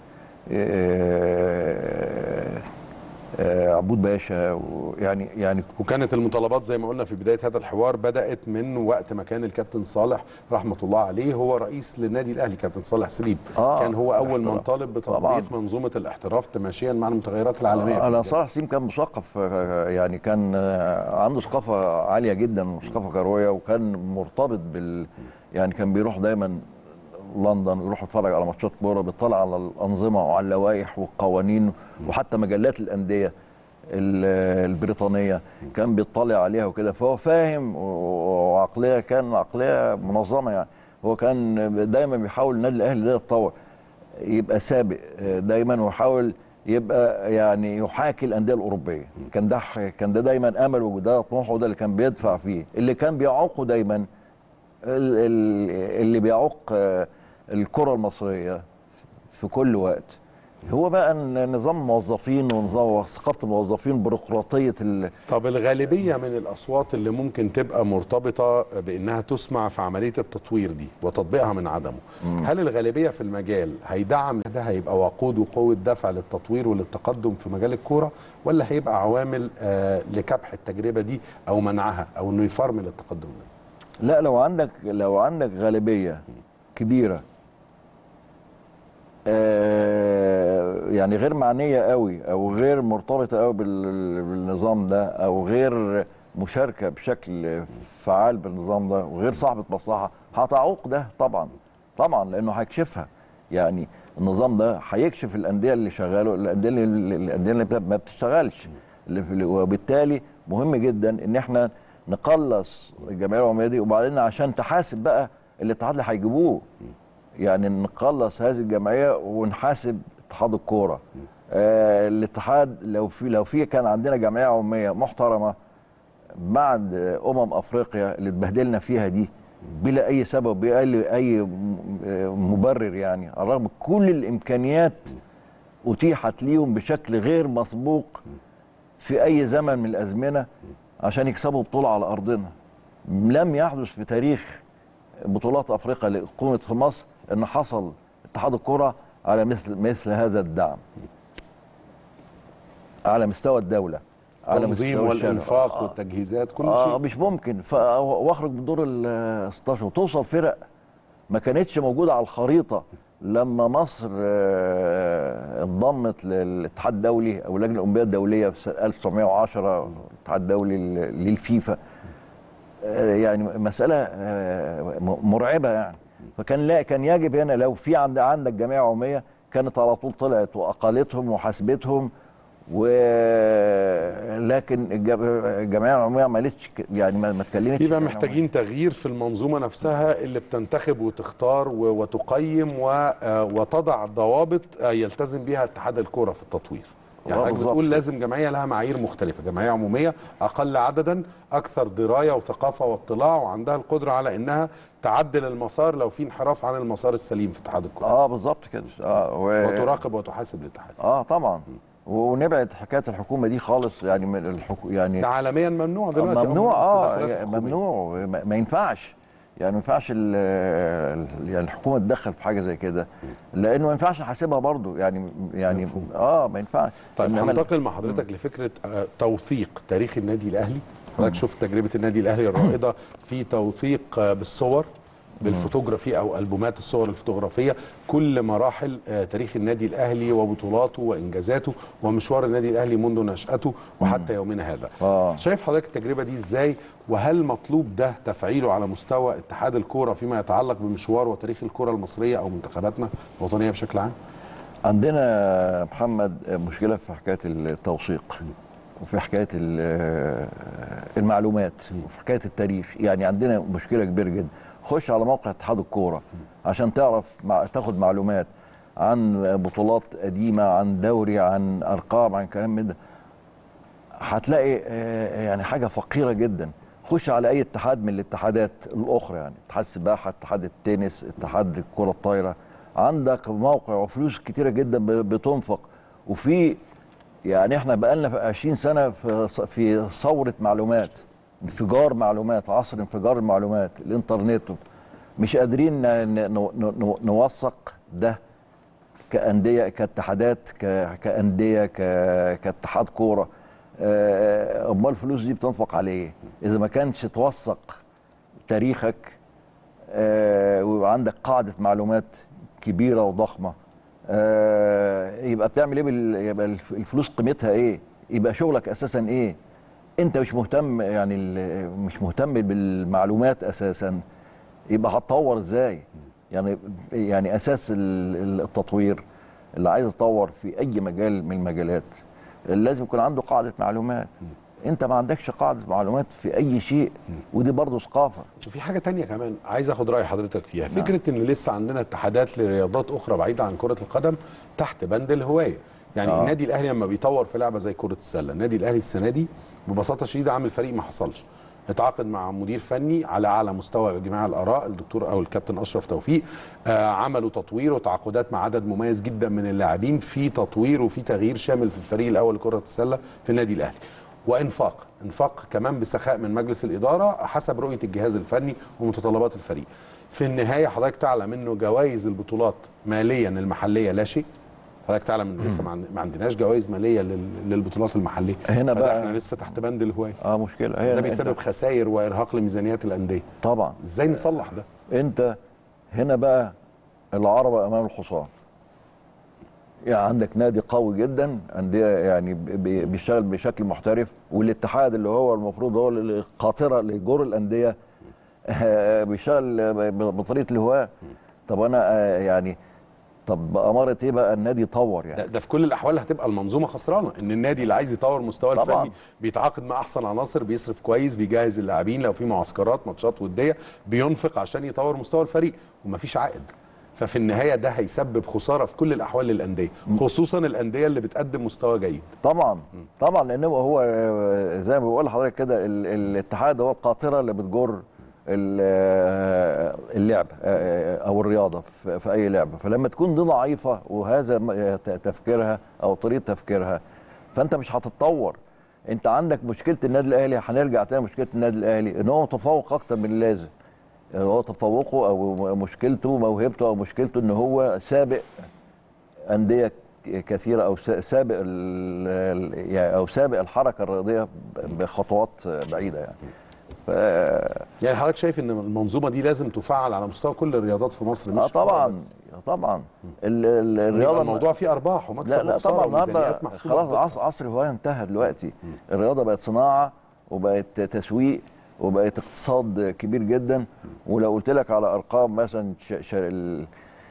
آه، آه، عبود باشا ويعني يعني وكانت المطالبات زي ما قلنا في بدايه هذا الحوار بدات من وقت ما كان الكابتن صالح رحمه الله عليه هو رئيس للنادي الاهلي كابتن صالح سليم آه، كان هو اول من الاحتراف. طالب طبعاً. بتطبيق منظومه الاحتراف تماشيا مع المتغيرات العالميه في انا المجال. صالح سليم كان مثقف آه، يعني كان آه، عنده ثقافه عاليه جدا ثقافه كرويه وكان مرتبط بال يعني كان بيروح دايما لندن يروح يتفرج على ماتشات كوره بيطلع على الانظمه وعلى اللوائح والقوانين وحتى مجلات الانديه ال- البريطانيه كان بيطلع عليها وكده فهو فاهم و- وعقليه كان عقليه منظمه يعني هو كان دايما بيحاول النادي الاهلي ده يتطور يبقى سابق دايما ويحاول يبقى يعني يحاكي الانديه الاوروبيه كان ده كان ده دايما امله وده طموحه وده اللي كان بيدفع فيه اللي كان بيعوقه دايما ال- ال- اللي بيعوق آه، الكره المصريه في كل وقت هو بقى ن- نظام الموظفين ونظام ثقافه الموظفين بيروقراطيه ال- طب الغالبية من الأصوات اللي ممكن تبقى مرتبطة بأنها تسمع في عملية التطوير دي وتطبيقها من عدمه هل الغالبية في المجال هيدعم ده هيبقى وقود وقوة دفع للتطوير وللتقدم في مجال الكورة ولا هيبقى عوامل آه لكبح التجربة دي أو منعها أو أنه يفرمل التقدم ده لا لو عندك لو عندك غالبيه كبيره آه، يعني غير معنيه قوي او غير مرتبطه قوي بال- بالنظام ده او غير مشاركه بشكل فعال بالنظام ده وغير صاحبه مصلحه هتعوق ده طبعا طبعا لانه هيكشفها يعني النظام ده هيكشف الانديه اللي شغاله الانديه اللي الانديه اللي ما بتشتغلش اللي في- وبالتالي مهم جدا ان احنا نقلص الجمعيه العموميه دي وبعدين عشان تحاسب بقى الاتحاد اللي هيجيبوه يعني نقلص هذه الجمعيه ونحاسب اتحاد الكوره آه الاتحاد لو في لو في كان عندنا جمعيه عموميه محترمه بعد آه، امم افريقيا اللي اتبهدلنا فيها دي بلا اي سبب بلا اي أي م- آه، مبرر يعني على الرغم من كل الامكانيات اتيحت ليهم بشكل غير مسبوق في اي زمن من الازمنه عشان يكسبوا بطوله على ارضنا لم يحدث في تاريخ بطولات افريقيا اللي قامت في مصر ان حصل اتحاد الكره على مثل مثل هذا الدعم على مستوى الدوله على التنظيم مستوى الشارع. والانفاق آه. والتجهيزات كل اه شيء مش ممكن ف- واخرج من دور ال 16 وتوصل فرق ما كانتش موجوده على الخريطه لما مصر آه، انضمت للاتحاد الدولي او اللجنه الاولمبيه الدوليه في سنة 1910 الاتحاد الدولي ل- للفيفا آه، يعني مساله آه، م- مرعبه يعني فكان لا كان يجب هنا لو في عند عندك جمعيه عموميه كانت على طول طلعت واقالتهم وحاسبتهم ولكن الج- الجمعيه العموميه ما قالتش ك- يعني ما ما اتكلمتش يبقى كده. محتاجين تغيير في المنظومه نفسها اللي بتنتخب وتختار و- وتقيم و- آه، وتضع ضوابط آه، يلتزم بها اتحاد الكره في التطوير يعني آه، حضرتك بالظبط. بتقول لازم جمعيه لها معايير مختلفه جمعيه عموميه اقل عددا اكثر درايه وثقافه واطلاع وعندها القدره على انها تعدل المسار لو في انحراف عن المسار السليم في اتحاد الكره اه بالظبط كده اه و... وتراقب وتحاسب الاتحاد اه طبعا ونبعد حكايه الحكومه دي خالص يعني من الحكو... يعني ده عالميا ممنوع دلوقتي أو ممنوع من اه التدخلات يعني الحكومية. ممنوع ما ما ينفعش يعني ما ينفعش ال- ال- يعني الحكومه تدخل في حاجه زي كده لانه ما ينفعش نحاسبها برضو يعني يعني مفهوم. اه ما ينفعش طيب إنما ال- هنتقل مع حضرتك لفكره آه، توثيق تاريخ النادي الاهلي حضرتك شفت تجربه النادي الاهلي الرائده في توثيق آه، بالصور بالفوتوغرافي او البومات الصور الفوتوغرافيه كل مراحل آه، تاريخ النادي الاهلي وبطولاته وانجازاته ومشوار النادي الاهلي منذ نشاته وحتى يومنا هذا آه. شايف حضرتك التجربه دي ازاي وهل مطلوب ده تفعيله على مستوى اتحاد الكوره فيما يتعلق بمشوار وتاريخ الكره المصريه او منتخباتنا الوطنيه بشكل عام عندنا محمد مشكله في حكايه التوثيق وفي حكايه ال- المعلومات وفي حكايه التاريخ يعني عندنا مشكله كبيره جدا خش على موقع اتحاد الكوره عشان تعرف مع تاخد معلومات عن بطولات قديمه عن دوري عن ارقام عن كلام من ده هتلاقي آه، يعني حاجه فقيره جدا خش على اي اتحاد من الاتحادات الاخرى يعني اتحاد السباحه اتحاد التنس اتحاد الكره الطايره عندك موقع وفلوس كتيره جدا ب- بتنفق وفي يعني احنا بقالنا في 20 سنه في ص- في ثوره معلومات انفجار معلومات عصر انفجار المعلومات الانترنت مش قادرين ن- ن- ن- ن- نوثق ده كأندية كاتحادات ك- كأندية ك- كاتحاد كورة آه، أمال الفلوس دي بتنفق على إيه؟ إذا ما كانش توثق تاريخك آه، ويبقى عندك قاعدة معلومات كبيرة وضخمة آه، يبقى بتعمل إيه بال- يبقى الف- الفلوس قيمتها إيه؟ يبقى شغلك أساسا إيه؟ أنت مش مهتم يعني ال- مش مهتم بالمعلومات أساسا يبقى هتطور إزاي؟ يعني يعني اساس ال- ال- التطوير اللي عايز يتطور في اي مجال من المجالات لازم يكون عنده قاعده معلومات انت ما عندكش قاعده معلومات في اي شيء ودي برضه ثقافه وفي حاجة تانية كمان عايز اخد رأي حضرتك فيها فكرة ان لسه عندنا اتحادات لرياضات اخرى بعيدة عن كرة القدم تحت بند الهواية يعني آه. النادي الاهلي لما بيطور في لعبة زي كرة السلة النادي الاهلي السنة دي ببساطة شديدة عامل فريق ما حصلش اتعاقد مع مدير فني على اعلى مستوى جميع الاراء الدكتور او الكابتن اشرف توفيق آه عملوا تطوير وتعاقدات مع عدد مميز جدا من اللاعبين في تطوير وفي تغيير شامل في الفريق الاول لكره السله في النادي الاهلي وانفاق انفاق كمان بسخاء من مجلس الاداره حسب رؤيه الجهاز الفني ومتطلبات الفريق في النهايه حضرتك تعلم انه جوائز البطولات ماليا المحليه لا شيء حضرتك تعلم ان لسه ما عند- ما عندناش جوائز ماليه لل- للبطولات المحليه هنا فده بقى- احنا لسه تحت بند الهوايه اه مشكله هي ده أنت- بيسبب خسائر وارهاق لميزانيات الانديه طبعا ازاي نصلح ده انت هنا بقى العربة امام الحصان يعني عندك نادي قوي جدا انديه يعني بي- بيشتغل بشكل محترف والاتحاد اللي هو المفروض هو اللي قاطره لجور الانديه آه، بيشتغل ب- بطريقه الهواه طب انا آه، يعني طب بأمارة ايه بقى النادي يطور ده, يعني ده في كل الاحوال هتبقى المنظومه خسرانه ان النادي اللي عايز يطور مستوى طبعاً. الفني بيتعاقد مع احسن عناصر بيصرف كويس بيجهز اللاعبين لو في معسكرات ماتشات وديه بينفق عشان يطور مستوى الفريق ومفيش عائد ففي النهايه ده هيسبب خساره في كل الاحوال للانديه خصوصا الانديه اللي بتقدم مستوى جيد طبعا طبعا لان هو آه، زي ما بقول لحضرتك كده ال- الاتحاد هو القاطره اللي بتجر ال- آه، اللعب آه، او الرياضه في في اي لعبه فلما تكون دي ضعيفه وهذا م- ت- تفكيرها او طريقه تفكيرها فانت مش هتتطور انت عندك مشكله النادي الاهلي هنرجع تاني مشكله النادي الاهلي ان هو متفوق اكتر من اللازم يعني هو تفوقه او مشكلته موهبته او مشكلته ان هو سابق انديه كثيره او س- سابق ال- ال- يعني او سابق الحركه الرياضيه بخطوات بعيده يعني ف... يعني حضرتك شايف ان المنظومه دي لازم تفعل على مستوى كل الرياضات في مصر مش اه طبعا كورة بس. طبعا ال- ال- يبقى الرياضه الموضوع فيه ارباح ومكسب لا لا وخسارة طبعا النهارده وميزانيات محسوبة خلاص بدقة. عصر عصر الهوايه انتهى دلوقتي الرياضه بقت صناعه وبقت تسويق وبقت اقتصاد كبير جدا ولو قلت لك على ارقام مثلا ش... ش... ال...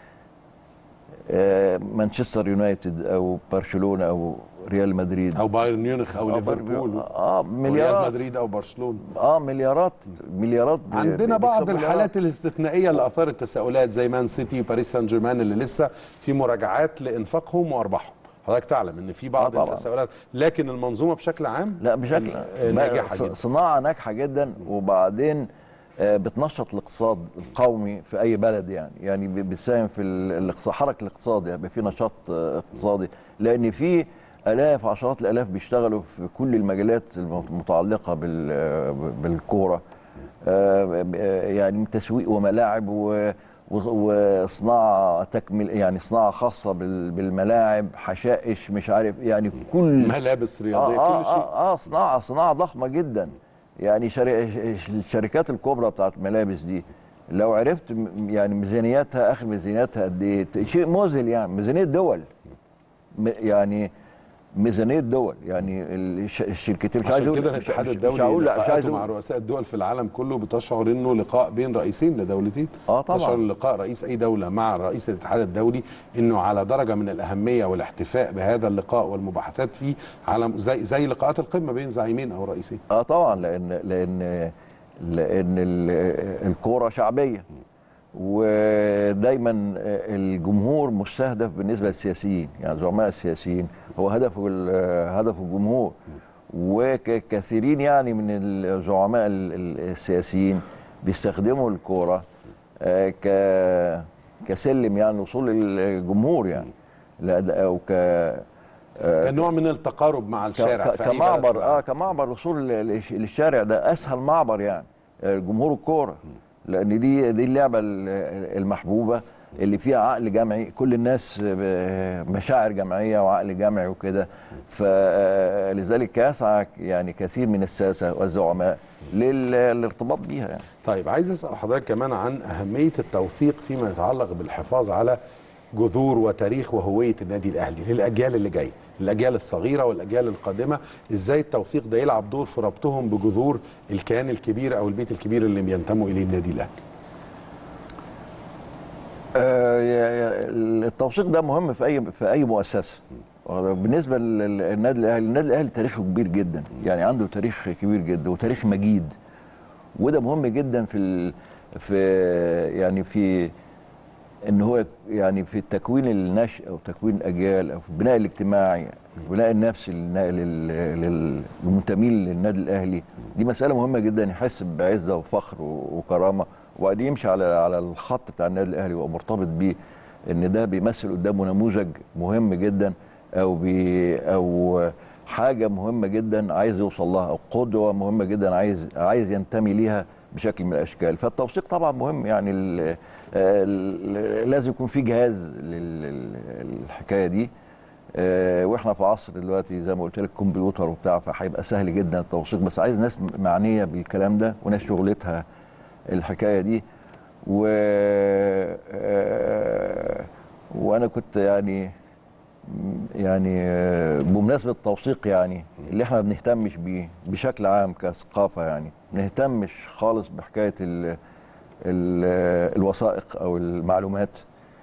آه، مانشستر يونايتد او برشلونه او ريال مدريد او بايرن ميونخ او أو ليفربول اه ريال مليارات مدريد او برشلونه اه مليارات مليارات ب- عندنا ب- بعض بيكسبوا الحالات الاستثنائيه اللي اثارت تساؤلات زي مان سيتي وباريس سان جيرمان اللي لسه في مراجعات لانفاقهم وارباحهم حضرتك تعلم ان في بعض آه طبعاً. التساؤلات لكن المنظومه بشكل عام لا بشكل آه، ما- ناجحه ص- جدا صناعه ناجحه جدا وبعدين آه، بتنشط الاقتصاد القومي في اي بلد يعني يعني ب- بتساهم في ال- الاقتصاد حركه الاقتصاد يعني يبقى في نشاط آه، اقتصادي لان في الاف عشرات الالاف بيشتغلوا في كل المجالات المتعلقه بال- آه، بالكوره آه، آه، يعني تسويق وملاعب و و- وصناعه تكمل يعني صناعه خاصه بال- بالملاعب حشائش مش عارف يعني كل ملابس رياضيه آه كل شيء آه, اه صناعه صناعه ضخمه جدا يعني شري... ش- الشركات الكبرى بتاعت الملابس دي لو عرفت م- يعني ميزانياتها اخر ميزانياتها قد ايه ت- شيء مذهل يعني ميزانيه دول م- يعني ميزانيه دول يعني الش- الشركتين مش عايز عشان اقول كده مش- الاتحاد مش- مش الدولي هقول لا مش عايز لقاءاته مع اقول رؤساء الدول في العالم كله بتشعر انه لقاء بين رئيسين لدولتين آه طبعاً. تشعر إن لقاء رئيس اي دوله مع رئيس الاتحاد الدولي انه على درجه من الاهميه والاحتفاء بهذا اللقاء والمباحثات فيه على زي زي لقاءات القمه بين زعيمين او رئيسين اه طبعا لان لان لان ال- الكوره شعبيه ودايما الجمهور مستهدف بالنسبه للسياسيين يعني زعماء السياسيين هو هدفه ال- هدفه الجمهور وكثيرين يعني من الزعماء ال- ال- السياسيين بيستخدموا الكوره آه، ك كسلم يعني وصول الجمهور يعني لا او ك آه، كنوع من التقارب مع الشارع ك- في أي بلد في كمعبر العالم. اه كمعبر وصول للش- للشارع ده اسهل معبر يعني آه، جمهور الكوره لان دي دي اللعبه ال- المحبوبه اللي فيها عقل جمعي كل الناس آه، مشاعر جمعيه وعقل جمعي وكده فلذلك يسعى يعني كثير من الساسه والزعماء لل- للارتباط بيها يعني طيب عايز اسال حضرتك كمان عن اهميه التوثيق فيما يتعلق بالحفاظ على جذور وتاريخ وهويه النادي الاهلي للاجيال اللي جايه الاجيال الصغيره والاجيال القادمه ازاي التوثيق ده يلعب دور في ربطهم بجذور الكيان الكبير او البيت الكبير اللي بينتموا اليه النادي الاهلي آه، يا- يا- التوثيق ده مهم في اي في اي مؤسسه بالنسبه للنادي الاهلي النادي الاهلي تاريخه كبير جدا يعني عنده تاريخ كبير جدا وتاريخ مجيد وده مهم جدا في ال... في يعني في ان هو يعني في تكوين النشء او تكوين الاجيال او في البناء الاجتماعي البناء النفسي للنا- لل- لل- للمنتمين للنادي الاهلي دي مساله مهمه جدا يحس بعزه وفخر و- وكرامه وبعدين يمشي على على الخط بتاع النادي الاهلي ويبقى مرتبط بيه ان ده بيمثل قدامه نموذج مهم جدا او بي او حاجه مهمه جدا عايز يوصل لها او قدوه مهمه جدا عايز عايز ينتمي ليها بشكل من الاشكال فالتوثيق طبعا مهم يعني ال ال لازم يكون في جهاز للحكايه دي آه، واحنا في عصر دلوقتي زي ما قلت لك كمبيوتر وبتاع فهيبقى سهل جدا التوثيق بس عايز ناس معنيه بالكلام ده وناس شغلتها الحكايه دي و آه، وانا كنت يعني يعني آه، بمناسبه التوثيق يعني اللي احنا ما بنهتمش بيه بشكل عام كثقافه يعني ما نهتمش خالص بحكايه ال ال الوثائق او المعلومات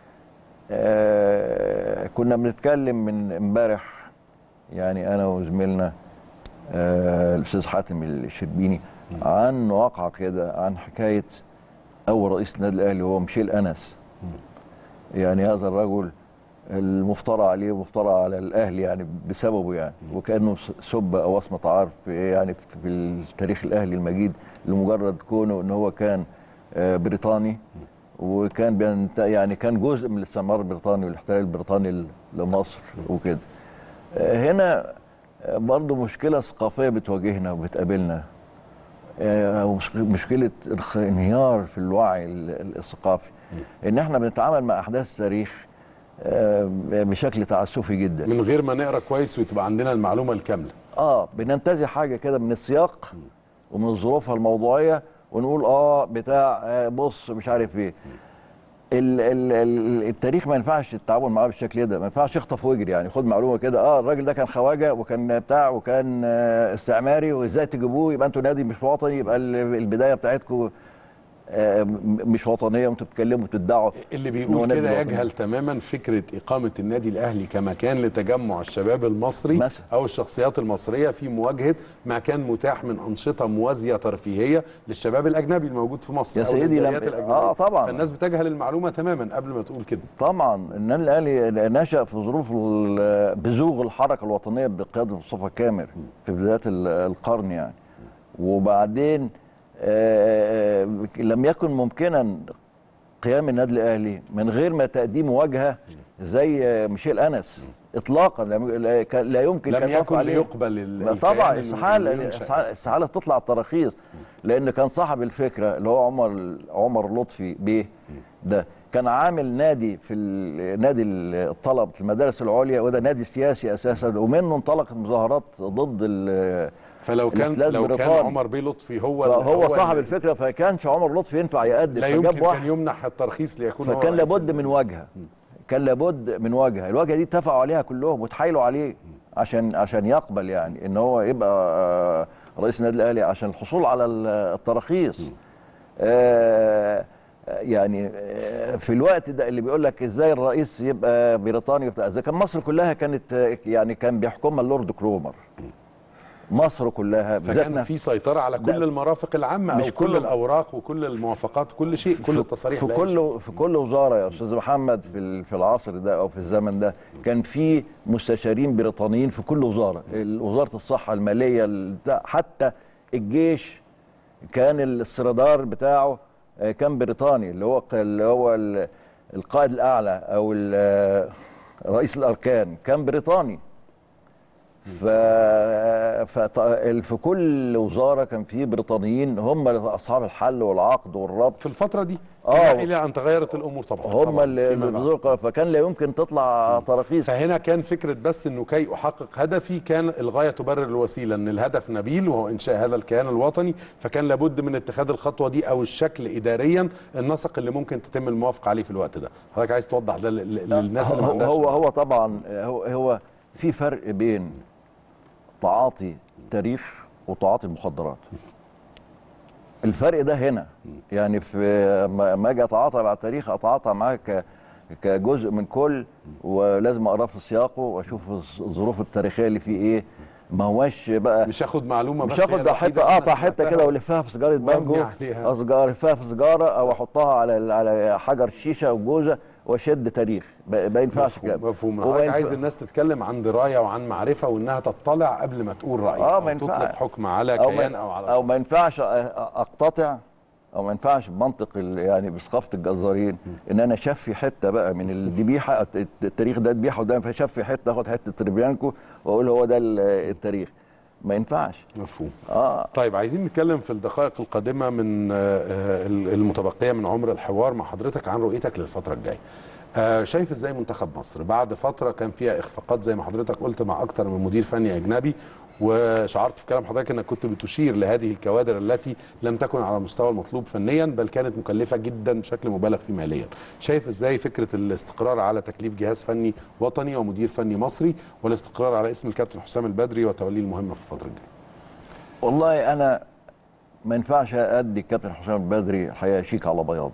آه، كنا بنتكلم من امبارح يعني انا وزميلنا آه، الاستاذ حاتم الشربيني عن واقعه كده عن حكايه اول رئيس النادي الاهلي هو ميشيل انس يعني هذا الرجل المفترى عليه مفترى على الاهلي يعني بسببه يعني وكانه سب او وصمه عار في يعني في التاريخ الاهلي المجيد لمجرد كونه ان هو كان آه، بريطاني وكان بينت يعني كان جزء من الاستعمار البريطاني والاحتلال البريطاني ل- لمصر وكده آه، هنا آه، برضو مشكله ثقافيه بتواجهنا وبتقابلنا آه، ومش- مشكله انخ- انهيار في الوعي ال- ال- الثقافي ان احنا بنتعامل مع احداث تاريخ آه، بشكل تعسفي جدا من غير ما نقرا كويس وتبقى عندنا المعلومه الكامله اه بننتزع حاجه كده من السياق ومن ظروفها الموضوعيه ونقول اه بتاع آه بص مش عارف ايه ال ال ال التاريخ ما ينفعش التعامل معاه بالشكل ده ما ينفعش يخطف ويجري يعني خد معلومه كده اه الراجل ده كان خواجه وكان بتاع وكان آه استعماري وازاي تجيبوه يبقى انتوا نادي مش وطني يبقى ال- البدايه بتاعتكم آه م- مش وطنيه وانتوا بتتكلموا وتدعوا اللي إن هو بيقول نادي كده وطني. يجهل تماما فكره اقامه النادي الاهلي كمكان لتجمع الشباب المصري مثلا. او الشخصيات المصريه في مواجهه ما كان متاح من انشطه موازيه ترفيهيه للشباب الاجنبي الموجود في مصر يا أو سيدي للجاليات لم- الأجنبية. آه طبعاً. فالناس بتجهل المعلومه تماما قبل ما تقول كده طبعا النادي الاهلي نشا في ظروف ال- بزوغ الحركه الوطنيه بقياده مصطفى كامل في بدايات ال- القرن يعني وبعدين آه، لم يكن ممكنا قيام النادي الاهلي من غير ما تقديم مواجهه زي ميشيل انس اطلاقا لم- لا كان- لا يمكن لم كان يقف يكن عليه. ليقبل ال- ما الكيان طبعا إنه- استحاله إنه ينشأ. استحاله استحالة تطلع التراخيص لان كان صاحب الفكره اللي هو عمر عمر لطفي بيه ده كان عامل نادي في ال- نادي الطلب في المدارس العليا وده نادي سياسي اساسا ومنه انطلقت مظاهرات ضد ال- فلو كان الاحتلال لو كان البريطاني. عمر بيه لطفي هو هو صاحب اللي- الفكره فكانش عمر لطفي ينفع يقدم لا فجاب يمكن كان واحد يمنح الترخيص ليكون هو فكان رئيس لابد من واجهه كان لابد من واجهه الواجهه دي اتفقوا عليها كلهم وتحايلوا عليه عشان عشان يقبل يعني ان هو يبقى آه، رئيس النادي الاهلي عشان الحصول على ال- التراخيص آه، يعني آه، في الوقت ده اللي بيقول لك ازاي الرئيس يبقى بريطاني وبتاع اذا كان مصر كلها كانت آه، يعني كان بيحكمها اللورد كرومر مصر كلها فكان بذاتنا في سيطره على كل ده- المرافق العامه او مش كل كله. الاوراق وكل الموافقات كل شيء كل في- التصاريح في لا يشك. كل في كل وزاره يا استاذ محمد في ال- في العصر ده او في الزمن ده كان في مستشارين بريطانيين في كل وزاره ال- وزاره الصحه الماليه ال- بتاع- حتى الجيش كان السردار بتاعه آه، كان بريطاني اللي هو اللي هو ال- القائد الاعلى او ال- رئيس الاركان كان بريطاني ف... فط... في كل وزاره كان في بريطانيين هم اصحاب الحل والعقد والربط في الفتره دي آه. الى الى ان تغيرت الامور طبعا هم طبعاً اللي فيما اللي بعد. بيصدروا القرار فكان لا يمكن تطلع تراخيص فهنا كان فكره بس انه كي احقق هدفي كان الغايه تبرر الوسيله ان الهدف نبيل وهو انشاء هذا الكيان الوطني فكان لابد من اتخاذ الخطوه دي او الشكل اداريا النسق اللي ممكن تتم الموافقه عليه في الوقت ده حضرتك عايز توضح ده لل- للناس اللي ما هو عندهاش هو, هو طبعا هو, هو في فرق بين تعاطي تاريخ وتعاطي المخدرات الفرق ده هنا يعني في ما ما اجي اتعاطى مع التاريخ اتعاطى معاه ك كجزء من كل ولازم اقراه في سياقه واشوف الظروف التاريخيه اللي فيه ايه ما هواش بقى مش هاخد معلومه مش بس هي هاخد الوحيدة حته اللي اقطع أنا حته سمعتها. كده والفها في سيجاره بانجو وأبني عليها. أو سيجاره الفها في سيجاره او احطها على على حجر شيشه او جوزه واشد تاريخ ما ما ينفعش كده مفهوم مفهوم وما حضرتك ينفع- عايز الناس تتكلم عن درايه وعن معرفه وانها تطلع قبل ما تقول راي اه أو ما ينفعش تطلق حكم على أو كيان ما او على او شخص. ما ينفعش أ- اقتطع او ما ينفعش بمنطق ال- يعني بثقافه الجزارين ان انا اشفي حته بقى من الذبيحه الت- التاريخ ده ذبيحه وده فاشفي حته اخد حته تريبيانكو واقول هو ده ال- التاريخ ما ينفعش مفهوم اه طيب عايزين نتكلم في الدقائق القادمة من آه، آه، المتبقية من عمر الحوار مع حضرتك عن رؤيتك للفترة الجاية آه، شايف ازاي منتخب مصر بعد فترة كان فيها اخفاقات زي ما حضرتك قلت مع اكتر من مدير فني اجنبي وشعرت في كلام حضرتك انك كنت بتشير لهذه الكوادر التي لم تكن على المستوى المطلوب فنيا بل كانت مكلفة جدا بشكل مبالغ فيه ماليا شايف ازاي فكرة الاستقرار على تكليف جهاز فني وطني ومدير فني مصري والاستقرار على اسم الكابتن حسام البدري وتوليه المهمة في الفترة الجاية والله انا ما ينفعش ادي الكابتن حسام البدري الحقيقه شيك على بياض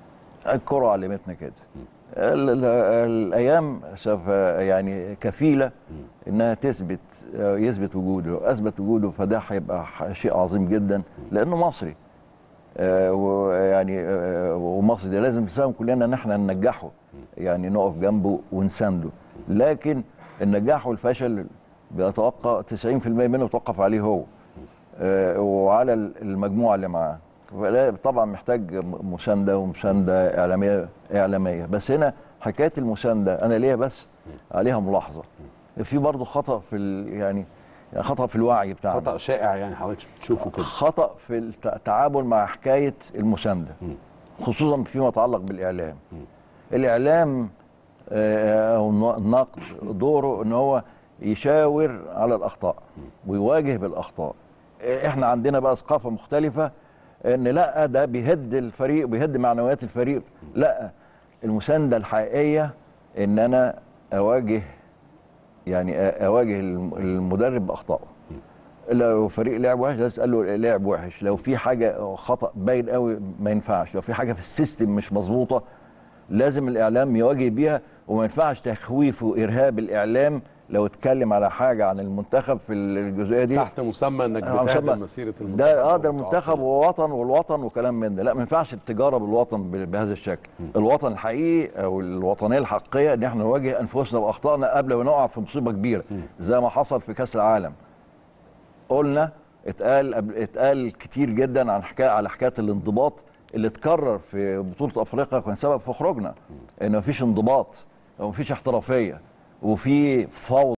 الكره علمتنا كده ال- ال- الايام سوف يعني كفيله انها تثبت يثبت وجوده اثبت وجوده فده هيبقى ح- شيء عظيم جدا لانه مصري آه، ويعني آه، ومصر ده لازم نساهم كلنا ان احنا ننجحه يعني نقف جنبه ونسانده لكن النجاح والفشل بيتوقع 90% منه بيتوقف عليه هو آه، وعلى المجموعه اللي معاه فلا- طبعا محتاج م- مسانده ومسانده اعلاميه اعلاميه بس هنا حكايه المسانده انا ليا بس عليها ملاحظه في برضه خطا في ال- يعني خطا في الوعي بتاعنا خطأ شائع يعني حضرتك بتشوفه كده خطا في الت- التعامل مع حكايه المسانده خصوصا فيما يتعلق بالاعلام الاعلام آه، او الن- النقد دوره ان هو يشاور على الاخطاء ويواجه بالاخطاء آه، احنا عندنا بقى ثقافه مختلفه ان لا ده بيهد الفريق بيهد معنويات الفريق لا المسانده الحقيقيه ان انا اواجه يعني أ- اواجه الم- المدرب باخطائه لو فريق لعب وحش لازم تسال له لعب وحش لو في حاجه خطا باين قوي ما ينفعش لو في حاجه في السيستم مش مظبوطه لازم الاعلام يواجه بيها وما ينفعش تخويف وارهاب الاعلام لو اتكلم على حاجه عن المنتخب في الجزئيه دي تحت مسمى انك آه، بتهدم مسمى- مسيره المنتخب ده اه ده وتعطل. المنتخب ووطن والوطن وكلام من ده لا ما ينفعش التجاره بالوطن ب- بهذا الشكل الوطن الحقيقي او الوطنيه الحقيقيه ان احنا نواجه انفسنا واخطائنا قبل ما نقع في مصيبه كبيره زي ما حصل في كاس العالم قلنا اتقال قبل اتقال كتير جدا عن حكايه على حكايه الانضباط اللي اتكرر في بطوله افريقيا كان سبب في خروجنا ان مفيش انضباط ومفيش احترافيه وفي فوضى